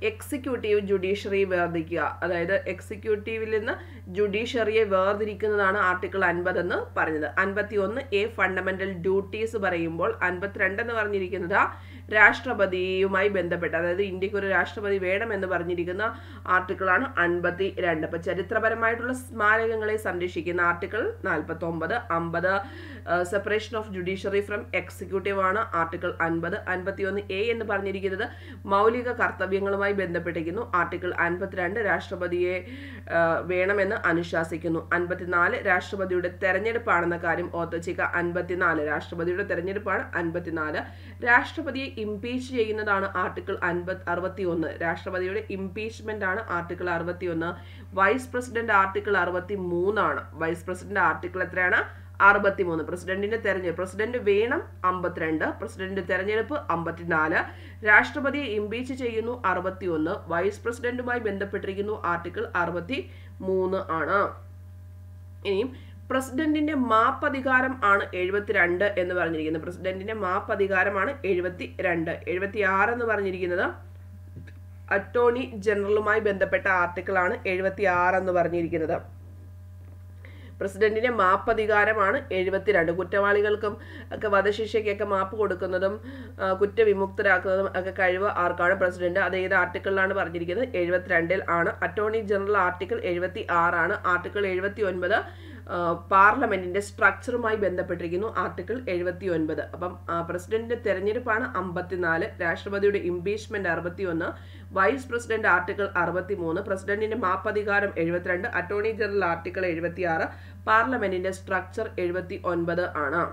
എക്സിക്യൂട്ടീവ് ജുഡീഷ്യറി വേർതിരിക്കുക അതായത് എക്സിക്യൂട്ടീവിൽ നിന്ന് ജുഡീഷ്യറിയെ വേർതിരിക്കുന്നതാണ് ആർട്ടിക്കിൾ അൻപത് എന്ന് പറഞ്ഞത് അൻപത്തി ഒന്ന് എ ഫണ്ടമെന്റൽ ഡ്യൂട്ടീസ് പറയുമ്പോൾ അൻപത്തിരണ്ട് എന്ന് പറഞ്ഞിരിക്കുന്നത് രാഷ്ട്രപതിയുമായി ബന്ധപ്പെട്ട് അതായത് ഇന്ത്യക്ക് ഒരു രാഷ്ട്രപതി വേണമെന്ന് പറഞ്ഞിരിക്കുന്ന ആർട്ടിക്കിളാണ് അൻപത്തി രണ്ട് അപ്പൊ ചരിത്രപരമായിട്ടുള്ള സ്മാരകങ്ങളെ സംരക്ഷിക്കുന്ന ആർട്ടിക്കിൾ നാൽപ്പത്തി ഒമ്പത് അമ്പത് separation of judiciary from executive ആണ് ആർട്ടിക്കിൾ അൻപത് അൻപത്തി ഒന്ന് എ എന്ന് പറഞ്ഞിരിക്കുന്നത് മൗലിക കർത്തവ്യങ്ങളുമായി ബന്ധപ്പെട്ടിരിക്കുന്നു ആർട്ടിക്കിൾ അൻപത്തിരണ്ട് രാഷ്ട്രപതിയെ ആ, വേണമെന്ന് അനുശാസിക്കുന്നു അൻപത്തിനാല് രാഷ്ട്രപതിയുടെ തെരഞ്ഞെടുപ്പാണെന്ന കാര്യം ഓർത്തുവെച്ചേക്കുക അൻപത്തിനാല് രാഷ്ട്രപതിയുടെ തെരഞ്ഞെടുപ്പാണ് അൻപത്തിനാല് രാഷ്ട്രപതിയെ ഇംപീച്ച് ചെയ്യുന്നതാണ് ആർട്ടിക്കിൾ അൻപത് അറുപത്തി ഒന്ന് രാഷ്ട്രപതിയുടെ ഇംപീച്ച്മെന്റ് ആണ് ആർട്ടിക്കിൾ അറുപത്തി ഒന്ന് വൈസ് പ്രസിഡന്റ് ആർട്ടിക്കിൾ അറുപത്തി മൂന്നാണ് വൈസ് പ്രസിഡന്റ് ആർട്ടിക്കിൾ എത്രയാണ് അറുപത്തിമൂന്ന് പ്രസിഡന്റിന്റെ തെരഞ്ഞെടുപ്പ് പ്രസിഡന്റ് വേണം അമ്പത്തിരണ്ട് പ്രസിഡന്റ് തെരഞ്ഞെടുപ്പ് അമ്പത്തിനാല് രാഷ്ട്രപതിയെ ഇംപീച്ച് ചെയ്യുന്നു അറുപത്തിയൊന്ന് വൈസ് പ്രസിഡന്റുമായി ബന്ധപ്പെട്ടിരിക്കുന്നു ആർട്ടിക്കിൾ അറുപത്തി മൂന്ന് ആണ് ഇനിയും പ്രസിഡന്റിന്റെ മാപ്പധികാരം ആണ് എഴുപത്തിരണ്ട് എന്ന് പറഞ്ഞിരിക്കുന്നത് പ്രസിഡന്റിന്റെ മാപ്പധികാരമാണ് എഴുപത്തി രണ്ട് എഴുപത്തി ആറ് എന്ന് പറഞ്ഞിരിക്കുന്നത് അറ്റോർണി ജനറലുമായി ബന്ധപ്പെട്ട ആർട്ടിക്കിൾ ആണ് എഴുപത്തി ആറ് എന്ന് പറഞ്ഞിരിക്കുന്നത് പ്രസിഡന്റിന്റെ മാപ്പധികാരമാണ് എഴുപത്തിരണ്ട് കുറ്റവാളികൾക്കും ഒക്കെ വധശിക്ഷയ്ക്കൊക്കെ മാപ്പ് കൊടുക്കുന്നതും ആ, കുറ്റവിമുക്തരാക്കുന്നതും ഒക്കെ കഴിവ് ആർക്കാണ് പ്രസിഡന്റ് അത് ഏത് ആർട്ടിക്കിളിലാണ് പറഞ്ഞിരിക്കുന്നത് എഴുപത്തിരണ്ടിൽ ആണ് അറ്റോർണി ജനറൽ ആർട്ടിക്കിൾ എഴുപത്തി ആറാണ് ആർട്ടിക്കിൾ എഴുപത്തി ഒൻപത് പാർലമെന്റിന്റെ സ്ട്രക്ചറുമായി ബന്ധപ്പെട്ടിരിക്കുന്നു ആർട്ടിക്കിൾ എഴുപത്തി ഒൻപത് അപ്പം ആ, പ്രസിഡന്റിന്റെ തെരഞ്ഞെടുപ്പാണ് അമ്പത്തിനാല് രാഷ്ട്രപതിയുടെ ഇംപീച്ച്മെന്റ് അറുപത്തി ഒന്ന് വൈസ് പ്രസിഡന്റ് ആർട്ടിക്കിൾ അറുപത്തി മൂന്ന് പ്രസിഡന്റിന്റെ മാപ്പധികാരം എഴുപത്തിരണ്ട് അറ്റോർണി ജനറൽ ആർട്ടിക്കിൾ എഴുപത്തി ആറ് പാർലമെന്റിന്റെ സ്ട്രക്ചർ എഴുപത്തി ഒൻപത് ആണ്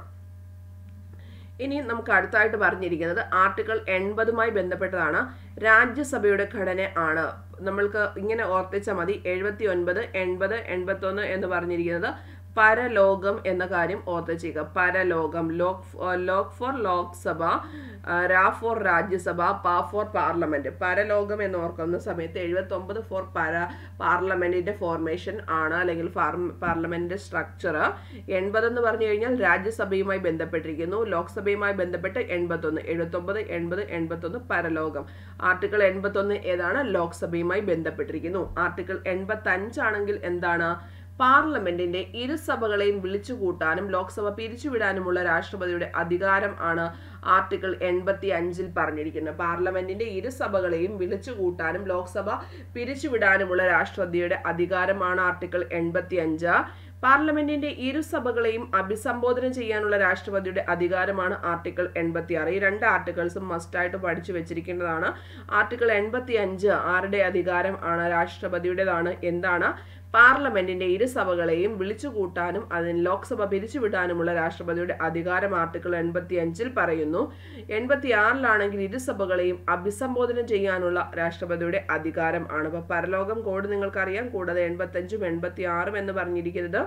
ഇനി നമുക്ക് അടുത്തായിട്ട് പറഞ്ഞിരിക്കുന്നത് ആർട്ടിക്കിൾ എൺപതുമായി ബന്ധപ്പെട്ടതാണ് രാജ്യസഭയുടെ ഘടന ആണ് നമ്മൾക്ക് ഇങ്ങനെ ഓർത്തിച്ചാൽ മതി എഴുപത്തി ഒൻപത് എൺപത് എൺപത്തൊന്ന് എന്ന് പറഞ്ഞിരിക്കുന്നത് പരലോകം എന്ന കാര്യം ഓർത്തിച്ചേക്കുക പരലോകം ലോക് ലോക് ഫോർ ലോക്സഭ ആ, രാ ഫോർ രാജ്യസഭ പ ഫോർ പാർലമെന്റ് പരലോകം എന്ന് ഓർക്കുന്ന സമയത്ത് എഴുപത്തി ഒമ്പത് ഫോർ പര പാർലമെന്റിന്റെ ഫോർമേഷൻ ആണ് അല്ലെങ്കിൽ പാർലമെന്റിന്റെ സ്ട്രക്ചർ എൺപത് എന്ന് പറഞ്ഞു കഴിഞ്ഞാൽ രാജ്യസഭയുമായി ബന്ധപ്പെട്ടിരിക്കുന്നു ലോക്സഭയുമായി ബന്ധപ്പെട്ട് എൺപത്തൊന്ന് എഴുപത്തൊമ്പത് എൺപത് എൺപത്തൊന്ന് പരലോകം ആർട്ടിക്കിൾ എൺപത്തൊന്ന് ഏതാണ് ലോക്സഭയുമായി ബന്ധപ്പെട്ടിരിക്കുന്നു ആർട്ടിക്കിൾ എൺപത്തി അഞ്ചാണെങ്കിൽ എന്താണ് പാർലമെന്റിന്റെ ഇരുസഭകളെയും വിളിച്ചു കൂട്ടാനും ലോക്സഭ പിരിച്ചുവിടാനുമുള്ള രാഷ്ട്രപതിയുടെ അധികാരം ആണ് ആർട്ടിക്കിൾ എൺപത്തി അഞ്ചിൽ പറഞ്ഞിരിക്കുന്നത് പാർലമെന്റിന്റെ ഇരുസഭകളെയും വിളിച്ചു കൂട്ടാനും ലോക്സഭ പിരിച്ചുവിടാനുമുള്ള രാഷ്ട്രപതിയുടെ അധികാരമാണ് ആർട്ടിക്കിൾ എൺപത്തി അഞ്ച് പാർലമെന്റിന്റെ ഇരുസഭകളെയും അഭിസംബോധന ചെയ്യാനുള്ള രാഷ്ട്രപതിയുടെ അധികാരമാണ് ആർട്ടിക്കിൾ എൺപത്തി ആറ് ഈ രണ്ട് ആർട്ടിക്കിൾസും മസ്റ്റായിട്ട് പഠിച്ചു വെച്ചിരിക്കേണ്ടതാണ് ആർട്ടിക്കിൾ എൺപത്തി അഞ്ച് ആരുടെ അധികാരം ആണ് രാഷ്ട്രപതിയുടേതാണ് എന്താണ് പാർലമെന്റിന്റെ ഇരുസഭകളെയും വിളിച്ചു കൂട്ടാനും അതിന് ലോക്സഭ പിരിച്ചുവിടാനുമുള്ള രാഷ്ട്രപതിയുടെ അധികാരം ആർട്ടിക്കിൾ എൺപത്തി അഞ്ചിൽ പറയുന്നു എൺപത്തി ആറിലാണെങ്കിൽ ഇരുസഭകളെയും അഭിസംബോധന ചെയ്യാനുള്ള രാഷ്ട്രപതിയുടെ അധികാരം ആണ് അപ്പൊ പരലോകം കോഡ് നിങ്ങൾക്കറിയാം കൂടാതെ എൺപത്തി അഞ്ചും എൺപത്തി ആറും എന്ന് പറഞ്ഞിരിക്കുന്നത്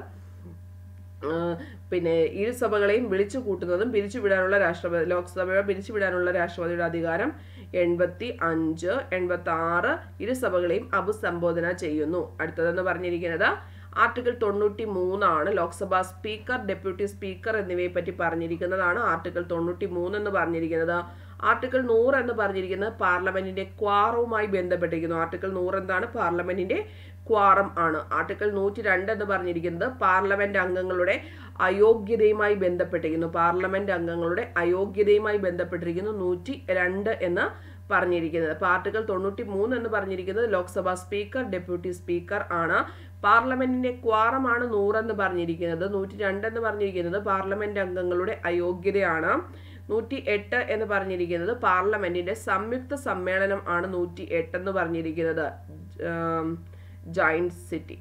ആ, പിന്നെ ഇരുസഭകളെയും വിളിച്ചു കൂട്ടുന്നതും പിരിച്ചുവിടാനുള്ള രാഷ്ട്രപതി ലോക്സഭയെ പിരിച്ചുവിടാനുള്ള രാഷ്ട്രപതിയുടെ അധികാരം എൺപത്തി അഞ്ച് എൺപത്തി ആറ് ഇരുസഭകളെയും അഭിസംബോധന ചെയ്യുന്നു അടുത്തതെന്ന് പറഞ്ഞിരിക്കുന്നത് ആർട്ടിക്കിൾ തൊണ്ണൂറ്റി മൂന്നാണ് ലോക്സഭാ സ്പീക്കർ ഡെപ്യൂട്ടി സ്പീക്കർ എന്നിവയെ പറ്റി പറഞ്ഞിരിക്കുന്നതാണ് ആർട്ടിക്കിൾ തൊണ്ണൂറ്റി മൂന്ന് എന്ന് പറഞ്ഞിരിക്കുന്നത് ആർട്ടിക്കിൾ നൂറ് എന്ന് പറഞ്ഞിരിക്കുന്നത് പാർലമെന്റിന്റെ ക്വാറവുമായി ബന്ധപ്പെട്ടിരിക്കുന്നു ആർട്ടിക്കിൾ നൂറ് എന്താണ് പാർലമെന്റിന്റെ ക്വാറം ആണ് ആർട്ടിക്കിൾ നൂറ്റി രണ്ട് എന്ന് പറഞ്ഞിരിക്കുന്നത് പാർലമെന്റ് അംഗങ്ങളുടെ അയോഗ്യതയുമായി ബന്ധപ്പെട്ടിരിക്കുന്നു പാർലമെന്റ് അംഗങ്ങളുടെ അയോഗ്യതയുമായി ബന്ധപ്പെട്ടിരിക്കുന്നു നൂറ്റി രണ്ട് എന്ന് പറഞ്ഞിരിക്കുന്നത് അപ്പൊ ആർട്ടിക്കിൾ തൊണ്ണൂറ്റി മൂന്ന് എന്ന് പറഞ്ഞിരിക്കുന്നത് ലോക്സഭാ സ്പീക്കർ ഡെപ്യൂട്ടി സ്പീക്കർ ആണ് പാർലമെന്റിന്റെ ക്വാറമാണ് നൂറെന്ന് പറഞ്ഞിരിക്കുന്നത് നൂറ്റി രണ്ട് എന്ന് പറഞ്ഞിരിക്കുന്നത് പാർലമെന്റ് അംഗങ്ങളുടെ അയോഗ്യതയാണ് നൂറ്റി എട്ട് എന്ന് പറഞ്ഞിരിക്കുന്നത് പാർലമെന്റിന്റെ സംയുക്ത സമ്മേളനം ആണ് നൂറ്റി എട്ട് എന്ന് പറഞ്ഞിരിക്കുന്നത് ജോയിന്റ് സിറ്റി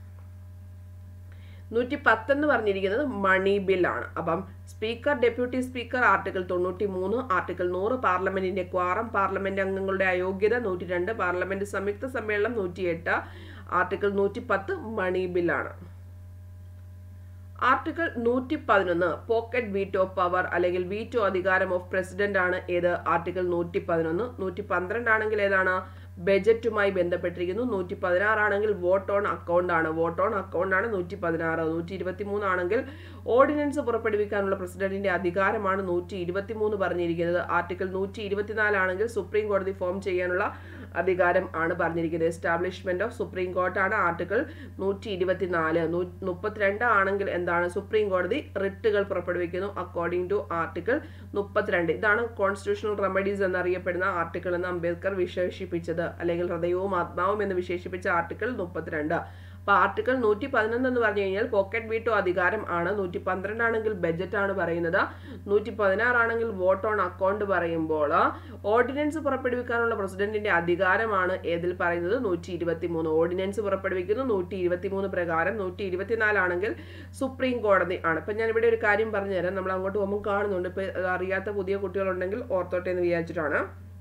നൂറ്റി പത്ത് എന്ന് പറഞ്ഞിരിക്കുന്നത് മണി ബില്ലാണ് അപ്പം സ്പീക്കർ ഡെപ്യൂട്ടി സ്പീക്കർ ആർട്ടിക്കിൾ തൊണ്ണൂറ്റി മൂന്ന് ആർട്ടിക്കിൾ നൂറ് പാർലമെന്റിന്റെ ക്വാറം പാർലമെന്റ് അംഗങ്ങളുടെ അയോഗ്യത നൂറ്റി രണ്ട് പാർലമെന്റ് സംയുക്ത സമ്മേളനം നൂറ്റി എട്ട് ആർട്ടിക്കിൾ നൂറ്റി പത്ത് മണി ബില്ലാണ് ആർട്ടിക്കിൾ നൂറ്റി പതിനൊന്ന് പോക്കറ്റ് വീറ്റോ പവർ അല്ലെങ്കിൽ വീറ്റോ അധികാരം ഓഫ് പ്രസിഡന്റ് ആണ് ഏത് ആർട്ടിക്കിൾ നൂറ്റി പതിനൊന്ന് നൂറ്റി പന്ത്രണ്ട് ആണെങ്കിൽ ഏതാണ് ബജറ്റുമായി ബന്ധപ്പെട്ടിരിക്കുന്നു നൂറ്റി പതിനാറാണെങ്കിൽ വോട്ട് ഓൺ അക്കൗണ്ട് ആണ് വോട്ട് ഓൺ അക്കൗണ്ട് ആണ് നൂറ്റി പതിനാറ് നൂറ്റി ഇരുപത്തി മൂന്നാണെങ്കിൽ ഓർഡിനൻസ് പുറപ്പെടുവിക്കാനുള്ള പ്രസിഡന്റിന്റെ അധികാരമാണ് നൂറ്റി ഇരുപത്തി മൂന്ന് പറഞ്ഞിരിക്കുന്നത് ആർട്ടിക്കിൾ നൂറ്റി ഇരുപത്തിനാലാണെങ്കിൽ സുപ്രീം കോടതി ഫോം ചെയ്യാനുള്ള അധികാരം ആണ് പറഞ്ഞിരിക്കുന്നത് എസ്റ്റാബ്ലിഷ്മെന്റ് ഓഫ് സുപ്രീം കോർട്ടാണ് ആർട്ടിക്കിൾ നൂറ്റി ഇരുപത്തിനാല് മുപ്പത്തിരണ്ട് ആണെങ്കിൽ എന്താണ് സുപ്രീം കോടതി റിട്ടുകൾ പുറപ്പെടുവിക്കുന്നു അക്കോർഡിംഗ് ടു ആർട്ടിക്കിൾ മുപ്പത്തിരണ്ട് ഇതാണ് കോൺസ്റ്റിറ്റ്യൂഷണൽ റെമഡീസ് എന്നറിയപ്പെടുന്ന ആർട്ടിക്കിൾ എന്ന് അംബേദ്കർ വിശേഷിപ്പിച്ചത് അല്ലെങ്കിൽ ഹൃദയവും ആത്മാവും എന്ന് വിശേഷിപ്പിച്ച ആർട്ടിക്കിൾ മുപ്പത്തിരണ്ട് അപ്പൊ ആർട്ടിക്കിൾ നൂറ്റി പതിനൊന്ന് എന്ന് പറഞ്ഞു കഴിഞ്ഞാൽ പോക്കറ്റ് വീട്ടോ അധികാരം ആണ് നൂറ്റി പന്ത്രണ്ട് ആണെങ്കിൽ ബജറ്റ് ആണ് പറയുന്നത് നൂറ്റി പതിനാറാണെങ്കിൽ വോട്ട് ഓൺ അക്കൗണ്ട് പറയുമ്പോൾ ഓർഡിനൻസ് പുറപ്പെടുവിക്കാനുള്ള പ്രസിഡന്റിന്റെ അധികാരമാണ് ഏതിൽ പറയുന്നത് നൂറ്റി ഇരുപത്തി മൂന്ന് ഓർഡിനൻസ് പുറപ്പെടുവിക്കുന്നു നൂറ്റി ഇരുപത്തി മൂന്ന് പ്രകാരം നൂറ്റി ഇരുപത്തിനാലാണെങ്കിൽ സുപ്രീം കോടതി ആണ് ഇപ്പൊ ഞാൻ ഇവിടെ ഒരു കാര്യം പറഞ്ഞു തരാം നമ്മൾ അങ്ങോട്ട് പോകുമ്പോൾ കാണുന്നുണ്ട് ഇപ്പൊ അറിയാത്ത പുതിയ കുട്ടികളുണ്ടെങ്കിൽ ഓർത്തോട്ടെ എന്ന് വിചാരിച്ചിട്ടാണ്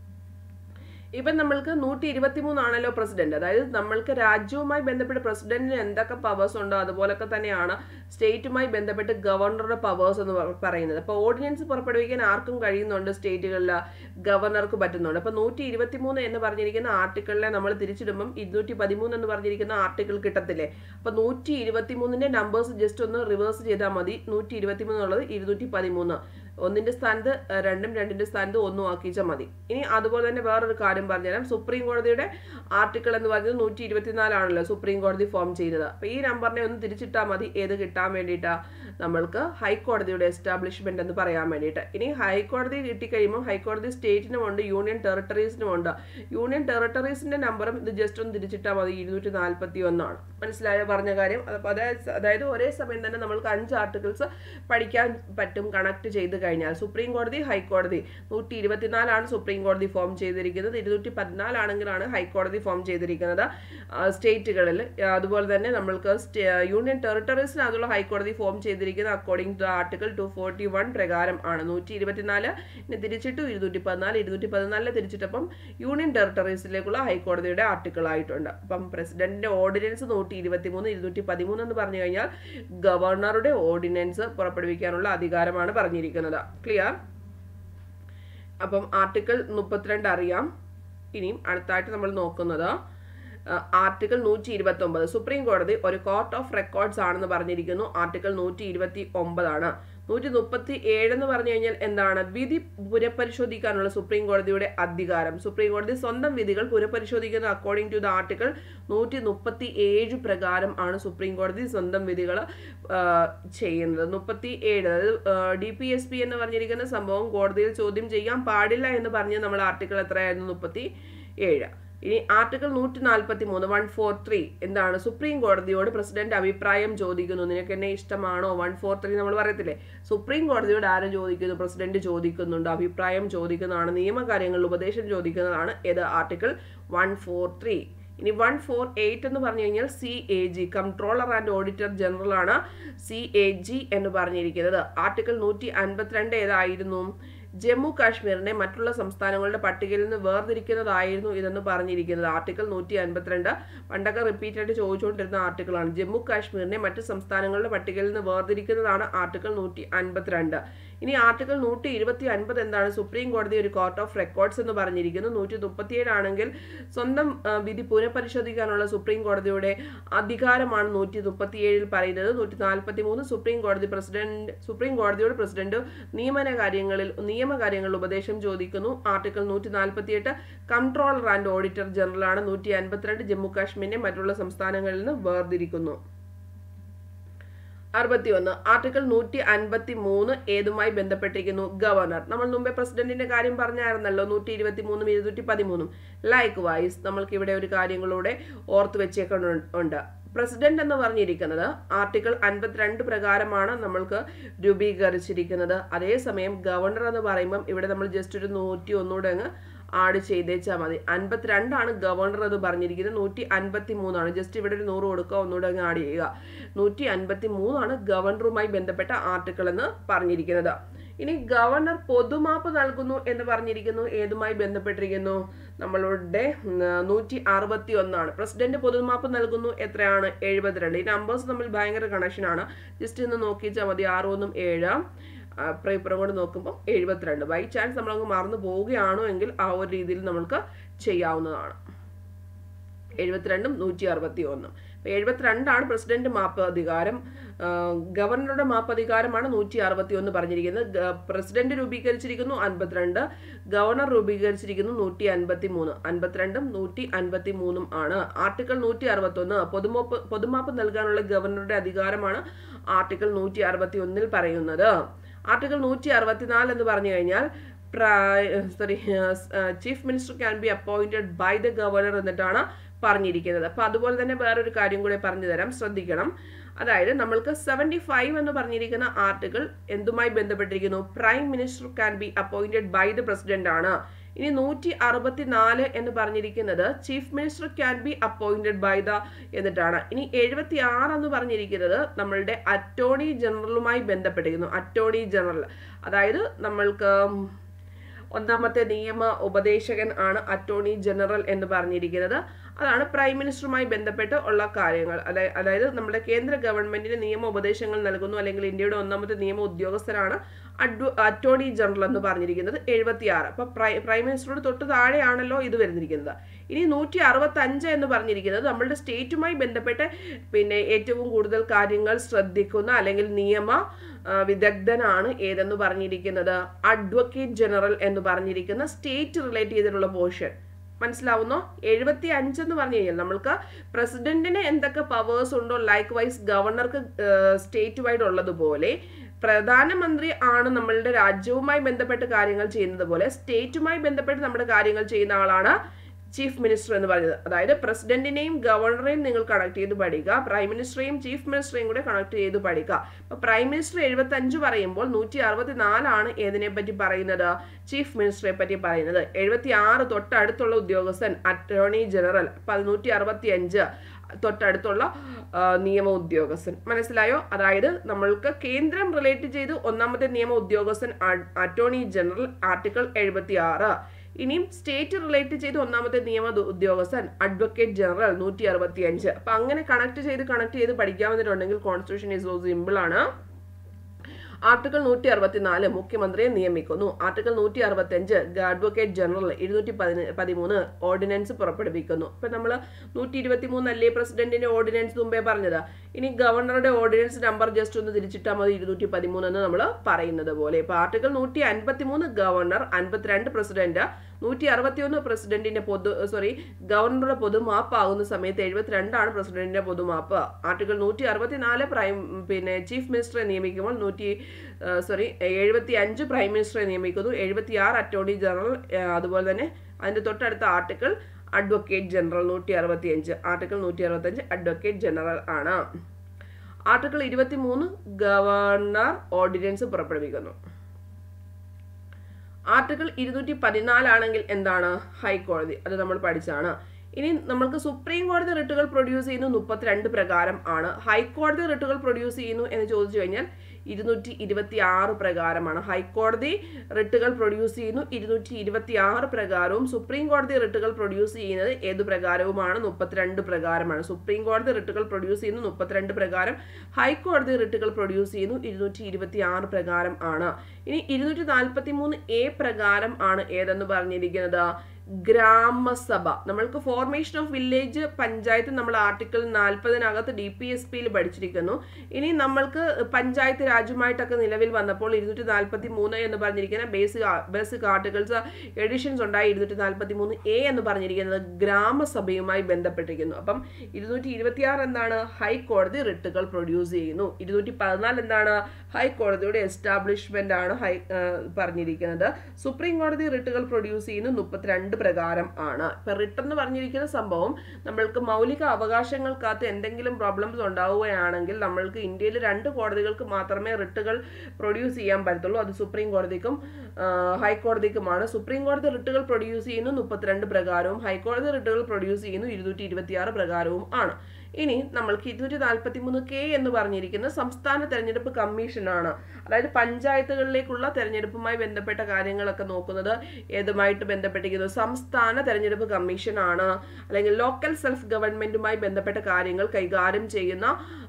ഇപ്പം നമ്മൾക്ക് നൂറ്റി ഇരുപത്തി മൂന്നാണല്ലോ പ്രസിഡന്റ് അതായത് നമ്മൾക്ക് രാജ്യവുമായി ബന്ധപ്പെട്ട് പ്രസിഡന്റിന് എന്തൊക്കെ പവേഴ്സ് ഉണ്ടോ അതുപോലൊക്കെ തന്നെയാണ് സ്റ്റേറ്റുമായി ബന്ധപ്പെട്ട് ഗവർണറുടെ പവേഴ്സ് എന്ന് പറയുന്നത് അപ്പോൾ ഓർഡിനൻസ് പുറപ്പെടുവിക്കാൻ ആർക്കും കഴിയുന്നുണ്ട് സ്റ്റേറ്റുകളിൽ ഗവർണർക്ക് പറ്റുന്നുണ്ട് അപ്പോൾ നൂറ്റി ഇരുപത്തി മൂന്ന് എന്ന് പറഞ്ഞിരിക്കുന്ന ആർട്ടിക്കിളിനെ നമ്മൾ തിരിച്ചിടുമ്പം ഇരുന്നൂറ്റി പതിമൂന്ന് എന്ന് പറഞ്ഞിരിക്കുന്ന ആർട്ടിക്കിൾ കിട്ടത്തില്ലേ അപ്പോൾ നൂറ്റി ഇരുപത്തി മൂന്നിന്റെ നമ്പേഴ്സ് ജസ്റ്റ് ഒന്ന് റിവേഴ്സ് ചെയ്താൽ മതി നൂറ്റി ഇരുപത്തി മൂന്ന് ഉള്ളത് ഇരുന്നൂറ്റി പതിമൂന്ന് ഒന്നിന്റെ സ്ഥാനത്ത് രണ്ടും രണ്ടിന്റെ സ്ഥാനത്ത് ഒന്നും ആക്കിച്ചാൽ മതി ഇനി അതുപോലെ തന്നെ വേറൊരു കാര്യം പറഞ്ഞുതരാം സുപ്രീം കോടതിയുടെ ആർട്ടിക്കിൾ എന്ന് പറയുന്നത് നൂറ്റി ഇരുപത്തിനാലാണല്ലോ സുപ്രീം കോടതി ഫോം ചെയ്യുന്നത് അപ്പൊ ഈ നമ്പറിനെ ഒന്ന് തിരിച്ചിട്ടാൽ മതി ഏത് കിട്ടാൻ വേണ്ടിയിട്ടാ നമ്മൾക്ക് ഹൈക്കോടതിയുടെ എസ്റ്റാബ്ലിഷ്മെന്റ് എന്ന് പറയാൻ വേണ്ടിയിട്ട് ഇനി ഹൈക്കോടതി കിട്ടിക്കഴിയുമ്പോൾ ഹൈക്കോടതി സ്റ്റേറ്റിനും ഉണ്ട് യൂണിയൻ ടെറിട്ടറീസിനും ഉണ്ട് യൂണിയൻ ടെറിട്ടറീസിന്റെ നമ്പറും ഇത് ജസ്റ്റ് ഒന്ന് തിരിച്ചിട്ടാൽ മതി ഇരുന്നൂറ്റി നാൽപ്പത്തി ഒന്നാണ് മനസ്സിലായോ പറഞ്ഞ കാര്യം അതായത് അതായത് ഒരേ സമയം തന്നെ നമ്മൾക്ക് അഞ്ച് ആർട്ടിക്കിൾസ് പഠിക്കാൻ പറ്റും കണക്ട് ചെയ്ത് കഴിഞ്ഞാൽ സുപ്രീം കോടതി ഹൈക്കോടതി നൂറ്റി ഇരുപത്തിനാലാണ് സുപ്രീം കോടതി ഫോം ചെയ്തിരിക്കുന്നത് ഇരുന്നൂറ്റി പതിനാലാണെങ്കിലാണ് ഹൈക്കോടതി ഫോം ചെയ്തിരിക്കുന്നത് സ്റ്റേറ്റുകളിൽ അതുപോലെ തന്നെ നമ്മൾക്ക് യൂണിയൻ ടെറിട്ടറീസിനകത്തുള്ള ഹൈക്കോടതി ഫോം ചെയ്തിരിക്കുന്നത് according to article two forty one പ്രകാരം ആണ് നൂറ്റി ഇരുപത്തിനാല് ഇനി തിരിച്ചിട്ടു ഇരുന്നൂറ്റി പതിനാല് ഇരുന്നൂറ്റി പതിനാലില് തിരിച്ചിട്ടപ്പം യൂണിയൻ ടെറിട്ടറീസിലേക്കുള്ള ഹൈക്കോടതിയുടെ ആർട്ടിക്കിൾ ആയിട്ടുണ്ട് അപ്പം പ്രസിഡന്റിന്റെ ഓർഡിനൻസ് നൂറ്റി ഇരുപത്തി മൂന്ന് ഇരുന്നൂറ്റി പതിമൂന്ന് എന്ന് പറഞ്ഞു കഴിഞ്ഞാൽ ഗവർണറുടെ ഓർഡിനൻസ് പുറപ്പെടുവിക്കാനുള്ള അധികാരമാണ് പറഞ്ഞിരിക്കുന്നത് ക്ലിയർ അപ്പം ആർട്ടിക്കിൾ മുപ്പത്തിരണ്ട് അറിയാം ഇനിയും അടുത്തായിട്ട് നമ്മൾ നോക്കുന്നത് ആർട്ടിക്കിൾ നൂറ്റി ഇരുപത്തി ഒമ്പത് സുപ്രീം കോടതി ഒരു കോർട്ട് ഓഫ് റെക്കോർഡ്സ് ആണെന്ന് പറഞ്ഞിരിക്കുന്നു ആർട്ടിക്കിൾ നൂറ്റി ഇരുപത്തി ഒമ്പതാണ് നൂറ്റി മുപ്പത്തി ഏഴ് എന്ന് പറഞ്ഞു കഴിഞ്ഞാൽ എന്താണ് വിധി പുനഃപരിശോധിക്കാനുള്ള സുപ്രീം കോടതിയുടെ അധികാരം സുപ്രീം കോടതി സ്വന്തം വിധികൾ പുനഃപരിശോധിക്കുന്ന അക്കോർഡിംഗ് ടു ദ ആർട്ടിക്കിൾ നൂറ്റി മുപ്പത്തി ഏഴ് പ്രകാരം ആണ് സുപ്രീം കോടതി സ്വന്തം വിധികൾ ചെയ്യുന്നത് മുപ്പത്തി ഏഴ് അതായത് ഡി പി എസ് പി എന്ന് പറഞ്ഞിരിക്കുന്ന സംഭവം കോടതിയിൽ ചോദ്യം ചെയ്യാൻ പാടില്ല എന്ന് പറഞ്ഞ് നമ്മൾ ആർട്ടിക്കിൾ എത്രയായിരുന്നു മുപ്പത്തി ഏഴ് ഇനി ആർട്ടിക്കിൾ നൂറ്റി നാൽപ്പത്തി മൂന്ന് വൺ ഫോർ ത്രീ എന്താണ് സുപ്രീം കോടതിയോട് പ്രസിഡന്റ് അഭിപ്രായം ചോദിക്കുന്നു നിനക്ക് എന്നെ ഇഷ്ടമാണോ വൺ ഫോർ ത്രീ നമ്മൾ പറയത്തില്ലേ സുപ്രീം കോടതിയോട് ആരും ചോദിക്കുന്നു പ്രസിഡന്റ് ചോദിക്കുന്നുണ്ട് അഭിപ്രായം ചോദിക്കുന്നതാണ് നിയമകാര്യങ്ങളിൽ ഉപദേശം ചോദിക്കുന്നതാണ് ഏത് ആർട്ടിക്കിൾ വൺ ഫോർ ത്രീ ഇനി വൺ ഫോർ എയ്റ്റ് എന്ന് പറഞ്ഞു കഴിഞ്ഞാൽ C A G controller and auditor general ആണ് സി എ ജി എന്ന് പറഞ്ഞിരിക്കുന്നത് ആർട്ടിക്കിൾ നൂറ്റി അൻപത്തിരണ്ട് ഏതായിരുന്നു ജമ്മു കാശ്മീരിനെ മറ്റുള്ള സംസ്ഥാനങ്ങളുടെ പട്ടികയിൽ നിന്ന് വേർതിരിക്കുന്നതായിരുന്നു ഇതെന്ന് പറഞ്ഞിരിക്കുന്നത് ആർട്ടിക്കിൾ നൂറ്റി അൻപത്തിരണ്ട് പണ്ടൊക്കെ റിപ്പീറ്റ് ആയിട്ട് ചോദിച്ചുകൊണ്ടിരുന്ന ആർട്ടിക്കിളാണ് ജമ്മു കാശ്മീരിനെ മറ്റ് സംസ്ഥാനങ്ങളുടെ പട്ടികയിൽ നിന്ന് വേർതിരിക്കുന്നതാണ് ആർട്ടിക്കിൾ നൂറ്റി അൻപത്തിരണ്ട് ഇനി ആർട്ടിക്കിൾ നൂറ്റി ഇരുപത്തി അൻപത് എന്താണ് സുപ്രീം കോടതി ഒരു കോർട്ട് ഓഫ് റെക്കോർഡ്സ് എന്ന് പറഞ്ഞിരിക്കുന്നു നൂറ്റി മുപ്പത്തിയേഴ് ആണെങ്കിൽ സ്വന്തം വിധി പുനഃപരിശോധിക്കാനുള്ള സുപ്രീം കോടതിയുടെ അധികാരമാണ് നൂറ്റി മുപ്പത്തിയേഴിൽ പറയുന്നത് നൂറ്റി നാൽപ്പത്തി മൂന്ന് സുപ്രീം കോടതി പ്രസിഡന്റ് സുപ്രീം കോടതിയുടെ പ്രസിഡന്റ് നിയമന കാര്യങ്ങളിൽ നിയമകാര്യങ്ങളിൽ ഉപദേശം ചോദിക്കുന്നു ആർട്ടിക്കിൾ നൂറ്റി നാൽപ്പത്തിയെട്ട് കൺട്രോളർ ആൻഡ് ഓഡിറ്റർ ജനറൽ ആണ് നൂറ്റി അൻപത്തിരണ്ട് ജമ്മു കാശ്മീരിനെ മറ്റുള്ള സംസ്ഥാനങ്ങളിൽ നിന്ന് വേർതിരിക്കുന്നു അറുപത്തി ഒന്ന് ആർട്ടിക്കിൾ നൂറ്റി അൻപത്തി മൂന്ന് ഏതുമായി ബന്ധപ്പെട്ടിരിക്കുന്നു ഗവർണർ നമ്മൾ മുമ്പേ പ്രസിഡന്റിന്റെ കാര്യം പറഞ്ഞായിരുന്നല്ലോ നൂറ്റി ഇരുപത്തി മൂന്നും ഇരുന്നൂറ്റി പതിമൂന്നും ലൈക്ക് വൈസ് നമ്മൾക്ക് ഇവിടെ ഒരു കാര്യങ്ങളൂടെ ഓർത്ത് വെച്ചേക്കുന്നുണ്ട് പ്രസിഡന്റ് എന്ന് പറഞ്ഞിരിക്കുന്നത് ആർട്ടിക്കിൾ അൻപത്തിരണ്ട് പ്രകാരമാണ് നമ്മൾക്ക് രൂപീകരിച്ചിരിക്കുന്നത് അതേസമയം ഗവർണർ എന്ന് പറയുമ്പം ഇവിടെ നമ്മൾ ജസ്റ്റ് ഒരു നൂറ്റി ഒന്നുകൂടെ അങ്ങ് ആഡ് ചെയ്തേച്ചാൽ മതി അൻപത്തിരണ്ടാണ് ഗവർണർ എന്ന് പറഞ്ഞിരിക്കുന്നത് നൂറ്റി അൻപത്തി മൂന്നാണ് ജസ്റ്റ് ഇവിടെ ഒരു നൂറ് കൊടുക്കുക ഒന്നുകൂടെ അങ്ങ് ആഡ് ചെയ്യുക നൂറ്റി അൻപത്തി മൂന്നാണ് ഗവർണറുമായി ബന്ധപ്പെട്ട ആർട്ടിക്കിൾ എന്ന് പറഞ്ഞിരിക്കുന്നത് ഇനി ഗവർണർ പൊതുമാപ്പ് നൽകുന്നു എന്ന് പറഞ്ഞിരിക്കുന്നു ഏതുമായി ബന്ധപ്പെട്ടിരിക്കുന്നു നമ്മളുടെ നൂറ്റി അറുപത്തി ഒന്നാണ് പ്രസിഡന്റ് പൊതുമാപ്പ് നൽകുന്നു എത്രയാണ് എഴുപത്തിരണ്ട് ഈ നമ്പേഴ്സ് തമ്മിൽ ഭയങ്കര കണക്ഷനാണ് ജസ്റ്റ് ഇന്ന് നോക്കിച്ചാൽ മതി ആറ് ഒന്നും ഏഴ് അപ്പുറം ഇപ്പുറം കൊണ്ട് നോക്കുമ്പോൾ എഴുപത്തിരണ്ട് ബൈ ചാൻസ് നമ്മളങ്ങ് മറന്നു പോവുകയാണോ എങ്കിൽ ആ ഒരു രീതിയിൽ നമ്മൾക്ക് ചെയ്യാവുന്നതാണ് എഴുപത്തിരണ്ടും നൂറ്റി അറുപത്തി ഒന്നും എഴുപത്തിരണ്ടാണ് പ്രസിഡന്റ് മാപ്പ് അധികാരം ആ, ഗവർണറുടെ മാപ്പ് അധികാരമാണ് നൂറ്റി അറുപത്തി ഒന്ന് പറഞ്ഞിരിക്കുന്നത് ഗ- പ്രസിഡന്റ് രൂപീകരിച്ചിരിക്കുന്നു അൻപത്തിരണ്ട് ഗവർണർ രൂപീകരിച്ചിരിക്കുന്നു നൂറ്റി അൻപത്തി മൂന്ന് അൻപത്തിരണ്ടും നൂറ്റി അൻപത്തി മൂന്നും ആണ് ആർട്ടിക്കിൾ നൂറ്റി അറുപത്തി ഒന്ന് പൊതുമാപ്പ് പൊതുമാപ്പ് നൽകാനുള്ള ഗവർണറുടെ അധികാരമാണ് ആർട്ടിക്കിൾ നൂറ്റി അറുപത്തി ഒന്നിൽ പറയുന്നത് ആർട്ടിക്കിൾ നൂറ്റി അറുപത്തിനാല് എന്ന് പറഞ്ഞു കഴിഞ്ഞാൽ sorry chief minister can be appointed by the governor എന്നിട്ടാണ് പറഞ്ഞിരിക്കുന്നത് അപ്പൊ അതുപോലെ തന്നെ വേറൊരു കാര്യം കൂടെ പറഞ്ഞു തരാം ശ്രദ്ധിക്കണം അതായത് നമ്മൾക്ക് സെവൻറ്റി ഫൈവ് എന്ന് പറഞ്ഞിരിക്കുന്ന ആർട്ടിക്കിൾ എന്തുമായി ബന്ധപ്പെട്ടിരിക്കുന്നു prime minister can be appointed by the president ആണ് ഇനി നൂറ്റി അറുപത്തിനാല് എന്ന് പറഞ്ഞിരിക്കുന്നത് chief minister can be appointed by the എന്നിട്ടാണ് ഇനി എഴുപത്തി ആറ് എന്ന് പറഞ്ഞിരിക്കുന്നത് നമ്മളുടെ അറ്റോർണി ജനറലുമായി ബന്ധപ്പെട്ടിരിക്കുന്നു അറ്റോർണി ജനറൽ അതായത് നമ്മൾക്ക് ഒന്നാമത്തെ നിയമ ഉപദേശകൻ ആണ് അറ്റോർണി ജനറൽ എന്ന് പറഞ്ഞിരിക്കുന്നത് അതാണ് പ്രൈം മിനിസ്റ്ററുമായി ബന്ധപ്പെട്ട് ഉള്ള കാര്യങ്ങൾ അതായ- അതായത് നമ്മുടെ കേന്ദ്ര ഗവൺമെന്റിന് നിയമ ഉപദേശങ്ങൾ നൽകുന്നു അല്ലെങ്കിൽ ഇന്ത്യയുടെ ഒന്നാമത്തെ നിയമ ഉദ്യോഗസ്ഥരാണ് അഡ്വ അറ്റോർണി ജനറൽ എന്ന് പറഞ്ഞിരിക്കുന്നത് എഴുപത്തി ആറ് അപ്പൊ പ്രൈ പ്രൈം മിനിസ്റ്ററോട് തൊട്ട് താഴെയാണല്ലോ ഇത് വരുന്നിരിക്കുന്നത് ഇനി നൂറ്റി അറുപത്തി അഞ്ച് എന്ന് പറഞ്ഞിരിക്കുന്നത് നമ്മളുടെ സ്റ്റേറ്റുമായി ബന്ധപ്പെട്ട് പിന്നെ ഏറ്റവും കൂടുതൽ കാര്യങ്ങൾ ശ്രദ്ധിക്കുന്ന അല്ലെങ്കിൽ നിയമ ആ, വിദഗ്ധനാണ് ഏതെന്ന് പറഞ്ഞിരിക്കുന്നത് അഡ്വക്കേറ്റ് ജനറൽ എന്ന് പറഞ്ഞിരിക്കുന്ന സ്റ്റേറ്റ് റിലേറ്റ് ചെയ്തിട്ടുള്ള പോർഷൻ മനസ്സിലാവുന്നോ എഴുപത്തി അഞ്ച് എന്ന് പറഞ്ഞു കഴിഞ്ഞാൽ നമ്മൾക്ക് പ്രസിഡന്റിന് എന്തൊക്കെ പവേഴ്സ് ഉണ്ടോ ലൈക്ക് വൈസ് ഗവർണർക്ക് സ്റ്റേറ്റ് വൈഡ് ഉള്ളതുപോലെ പ്രധാനമന്ത്രി ആണ് നമ്മളുടെ രാജ്യവുമായി ബന്ധപ്പെട്ട് കാര്യങ്ങൾ ചെയ്യുന്നത് പോലെ സ്റ്റേറ്റുമായി ബന്ധപ്പെട്ട് നമ്മുടെ കാര്യങ്ങൾ ചെയ്യുന്ന ആളാണ് ചീഫ് മിനിസ്റ്റർ എന്ന് പറയുന്നത് അതായത് പ്രസിഡന്റിനെയും ഗവർണറെയും നിങ്ങൾ കണക്ട് ചെയ്ത് പഠിക്കുക പ്രൈം മിനിസ്റ്ററെയും ചീഫ് മിനിസ്റ്ററെയും കൂടെ കണക്ട് ചെയ്ത് പഠിക്കുക അപ്പൊ പ്രൈം മിനിസ്റ്റർ എഴുപത്തി അഞ്ച് പറയുമ്പോൾ നൂറ്റി അറുപത്തി നാലാണ് ഏതിനെ പറ്റി പറയുന്നത് ചീഫ് മിനിസ്റ്ററെ പറ്റി പറയുന്നത് എഴുപത്തി ആറ് തൊട്ടടുത്തുള്ള ഉദ്യോഗസ്ഥൻ അറ്റോർണി ജനറൽ അപ്പൊ അത് നൂറ്റി അറുപത്തി അഞ്ച് തൊട്ടടുത്തുള്ള ആ, നിയമ ഉദ്യോഗസ്ഥൻ മനസ്സിലായോ അതായത് നമ്മൾക്ക് കേന്ദ്രം റിലേറ്റ് ചെയ്ത് ഒന്നാമത്തെ നിയമ ഉദ്യോഗസ്ഥൻ അ- അറ്റോർണി ജനറൽ ആർട്ടിക്കിൾ എഴുപത്തി ആറ് ഇനിയും സ്റ്റേറ്റ് റിലേറ്റ് ചെയ്ത് ഒന്നാമത്തെ നിയമ ദു- ഉദ്യോഗസ്ഥൻ അഡ്വക്കേറ്റ് ജനറൽ നൂറ്റി അറുപത്തി അഞ്ച് അപ്പൊ അങ്ങനെ കണക്ട് ചെയ്ത് കണക്ട് ചെയ്ത് പഠിക്കാമെന്നിട്ടുണ്ടെങ്കിൽ കോൺസ്റ്റിറ്റ്യൂഷൻ ഈസ് സോ സിമ്പിൾ ആണ് ആർട്ടിക്കിൾ നൂറ്റി അറുപത്തിനാല് മുഖ്യമന്ത്രിയെ നിയമിക്കുന്നു ആർട്ടിക്കിൾ നൂറ്റി അറുപത്തി അഞ്ച് അഡ്വക്കേറ്റ് ജനറൽ ഇരുന്നൂറ്റി പതിന പതിമൂന്ന് ഓർഡിനൻസ് പുറപ്പെടുവിക്കുന്നു ഇപ്പൊ നമ്മൾ നൂറ്റി ഇരുപത്തി മൂന്നല്ലേ പ്രസിഡന്റിന്റെ ഓർഡിനൻസ് മുമ്പേ പറഞ്ഞത് ഇനി ഗവർണറുടെ ഓർഡിനൻസ് നമ്പർ ജസ്റ്റ് ഒന്ന് തിരിച്ചിട്ടാൽ മതി ഇരുന്നൂറ്റി പതിമൂന്ന് എന്ന് നമ്മൾ പറയുന്നത് പോലെ ഇപ്പൊ ആർട്ടിക്കിൾ നൂറ്റി അൻപത്തി മൂന്ന് ഗവർണർ അൻപത്തിരണ്ട് പ്രസിഡന്റ് നൂറ്റി അറുപത്തിയൊന്ന് പ്രസിഡന്റിന്റെ പൊതു സോറി ഗവർണറുടെ പൊതുമാപ്പ് ആകുന്ന സമയത്ത് എഴുപത്തിരണ്ടാണ് പ്രസിഡന്റിന്റെ പൊതുമാപ്പ് ആർട്ടിക്കിൾ നൂറ്റി അറുപത്തിനാല് പ്രൈം പിന്നെ ചീഫ് മിനിസ്റ്ററെ നിയമിക്കുമ്പോൾ നൂറ്റി സോറി എഴുപത്തി അഞ്ച് പ്രൈം മിനിസ്റ്ററെ നിയമിക്കുന്നു എഴുപത്തി ആറ് അറ്റോർണി ജനറൽ ആ, അതുപോലെ തന്നെ അതിന്റെ തൊട്ടടുത്ത ആർട്ടിക്കിൾ അഡ്വക്കേറ്റ് ജനറൽ നൂറ്റി അറുപത്തി അഞ്ച് ആർട്ടിക്കിൾ നൂറ്റി അറുപത്തി അഞ്ച് അഡ്വക്കേറ്റ് ജനറൽ ആണ് ആർട്ടിക്കിൾ ഇരുപത്തി മൂന്ന് ഗവർണർ ഓർഡിനൻസ് പുറപ്പെടുവിക്കുന്നു ആർട്ടിക്കിൾ ഇരുന്നൂറ്റി പതിനാലാണെങ്കിൽ എന്താണ് ഹൈക്കോടതി അത് നമ്മൾ പഠിച്ചാണ് ഇനി നമ്മൾക്ക് സുപ്രീം കോടതി റിട്ടുകൾ പ്രൊഡ്യൂസ് ചെയ്യുന്നു മുപ്പത്തിരണ്ട് പ്രകാരം ആണ് ഹൈക്കോടതി റിട്ടുകൾ പ്രൊഡ്യൂസ് ചെയ്യുന്നു എന്ന് ചോദിച്ചു കഴിഞ്ഞാൽ ഇരുന്നൂറ്റി ഇരുപത്തി ആറ് പ്രകാരമാണ് ഹൈക്കോടതി റിട്ടുകൾ പ്രൊഡ്യൂസ് ചെയ്യുന്നു ഇരുന്നൂറ്റി ഇരുപത്തി ആറ് പ്രകാരവും സുപ്രീം കോടതി റിട്ടുകൾ പ്രൊഡ്യൂസ് ചെയ്യുന്നത് ഏത് പ്രകാരവുമാണ് മുപ്പത്തിരണ്ട് പ്രകാരമാണ് സുപ്രീം കോടതി റിട്ടുകൾ പ്രൊഡ്യൂസ് ചെയ്യുന്നു മുപ്പത്തിരണ്ട് പ്രകാരം ഹൈക്കോടതി റിട്ടുകൾ പ്രൊഡ്യൂസ് ചെയ്യുന്നു ഇരുന്നൂറ്റി ഇരുപത്തി ആറ് പ്രകാരം ആണ് ഇനി ഇരുന്നൂറ്റി നാൽപ്പത്തി മൂന്ന് എ പ്രകാരം ആണ് ഏതെന്ന് പറഞ്ഞിരിക്കുന്നത് ഗ്രാമസഭ നമ്മൾക്ക് ഫോർമേഷൻ ഓഫ് വില്ലേജ് പഞ്ചായത്ത് നമ്മൾ ആർട്ടിക്കിൾ നാൽപ്പതിനകത്ത് ഡി പി എസ് പിയിൽ പഠിച്ചിരിക്കുന്നു ഇനി നമ്മൾക്ക് പഞ്ചായത്ത് രാജ്യമായിട്ടൊക്കെ നിലവിൽ വന്നപ്പോൾ ഇരുന്നൂറ്റി നാൽപ്പത്തി മൂന്ന് എന്ന് പറഞ്ഞിരിക്കുന്ന ബേസിക് ബേസിക് ആർട്ടിക്കിൾസ് എഡിഷൻസ് ഉണ്ടായി ഇരുന്നൂറ്റി നാൽപ്പത്തി മൂന്ന് എ എന്ന് പറഞ്ഞിരിക്കുന്നത് ഗ്രാമസഭയുമായി ബന്ധപ്പെട്ടിരിക്കുന്നു അപ്പം ഇരുന്നൂറ്റി ഇരുപത്തിയാറ് എന്താണ് ഹൈക്കോടതി റിട്ടുകൾ പ്രൊഡ്യൂസ് ചെയ്യുന്നു ഇരുന്നൂറ്റി പതിനാല് എന്താണ് ഹൈക്കോടതിയുടെ എസ്റ്റാബ്ലിഷ്മെന്റ് ആണ് ഹൈ ആ, പറഞ്ഞിരിക്കുന്നത് സുപ്രീം കോടതി റിട്ടുകൾ പ്രൊഡ്യൂസ് ചെയ്യുന്നു മുപ്പത്തിരണ്ട് പ്രകാരം ആണ് ഇപ്പൊ റിട്ട് എന്ന് പറഞ്ഞിരിക്കുന്ന സംഭവം നമ്മൾക്ക് മൗലിക അവകാശങ്ങൾക്കകത്ത് എന്തെങ്കിലും പ്രോബ്ലംസ് ഉണ്ടാവുകയാണെങ്കിൽ നമ്മൾക്ക് ഇന്ത്യയിൽ രണ്ട് കോടതികൾക്ക് മാത്രമേ റിട്ടുകൾ പ്രൊഡ്യൂസ് ചെയ്യാൻ പറ്റത്തുള്ളൂ അത് സുപ്രീം കോടതിക്കും ആ, ഹൈക്കോടതിക്കുമാണ് സുപ്രീം കോടതി റിട്ടുകൾ പ്രൊഡ്യൂസ് ചെയ്യുന്നു മുപ്പത്തിരണ്ട് പ്രകാരവും ഹൈക്കോടതി റിട്ടുകൾ പ്രൊഡ്യൂസ് ചെയ്യുന്നു ഇരുന്നൂറ്റി ഇരുപത്തിയാറ് പ്രകാരവും ആണ് ഇനി നമ്മൾക്ക് ഇരുന്നൂറ്റി നാൽപ്പത്തി മൂന്ന് കെ എന്ന് പറഞ്ഞിരിക്കുന്ന സംസ്ഥാന തെരഞ്ഞെടുപ്പ് കമ്മീഷനാണ് അതായത് പഞ്ചായത്തുകളിലേക്കുള്ള തെരഞ്ഞെടുപ്പുമായി ബന്ധപ്പെട്ട കാര്യങ്ങളൊക്കെ നോക്കുന്നത് ഏതുമായിട്ട് ബന്ധപ്പെട്ടിരിക്കുന്നു സംസ്ഥാന തെരഞ്ഞെടുപ്പ് കമ്മീഷനാണ് അല്ലെങ്കിൽ ലോക്കൽ സെൽഫ് ഗവൺമെന്റുമായി ബന്ധപ്പെട്ട കാര്യങ്ങൾ കൈകാര്യം ചെയ്യുന്ന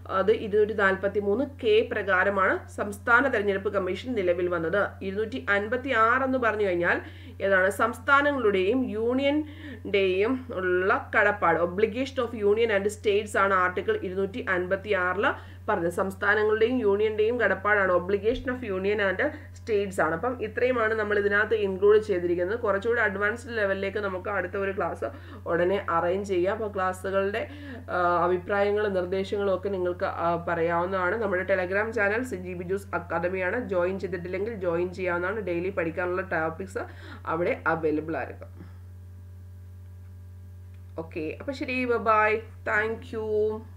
അത് ഇരുന്നൂറ്റി നാൽപ്പത്തി മൂന്ന് കെ പ്രകാരമാണ് സംസ്ഥാന തെരഞ്ഞെടുപ്പ് കമ്മീഷൻ നിലവിൽ വന്നത് ഇരുന്നൂറ്റി അൻപത്തി ആറ് എന്ന് പറഞ്ഞു കഴിഞ്ഞാൽ ഏതാണ് സംസ്ഥാനങ്ങളുടെയും യൂണിയൻ്റെയും ഉള്ള കടപ്പാട് obligation of union and states ആണ് ആർട്ടിക്കിൾ ഇരുന്നൂറ്റി അൻപത്തി ആറിൽ പറഞ്ഞത് സംസ്ഥാനങ്ങളുടെയും യൂണിയന്റെയും കടപ്പാടാണ് obligation of union and states ആണ് അപ്പം ഇത്രയുമാണ് നമ്മൾ ഇതിനകത്ത് ഇൻക്ലൂഡ് ചെയ്തിരിക്കുന്നത് കുറച്ചുകൂടി അഡ്വാൻസ്ഡ് ലെവലിലേക്ക് നമുക്ക് അടുത്ത ഒരു ക്ലാസ് ഉടനെ അറേഞ്ച് ചെയ്യാം അപ്പോൾ ക്ലാസ്സുകളുടെ അഭിപ്രായങ്ങളും നിർദ്ദേശങ്ങളും ഒക്കെ നിങ്ങൾക്ക് ആ, പറയാവുന്നതാണ് നമ്മുടെ ടെലഗ്രാം ചാനൽ സിജി ബിജൂസ് അക്കാദമിയാണ് ജോയിൻ ചെയ്തിട്ടില്ലെങ്കിൽ ജോയിൻ ചെയ്യാവുന്നതാണ് ഡെയിലി പഠിക്കാനുള്ള ടോപ്പിക്സ് അവിടെ അവൈലബിൾ ആയിരിക്കും ഓക്കെ അപ്പോൾ ശരി ബൈ താങ്ക് യു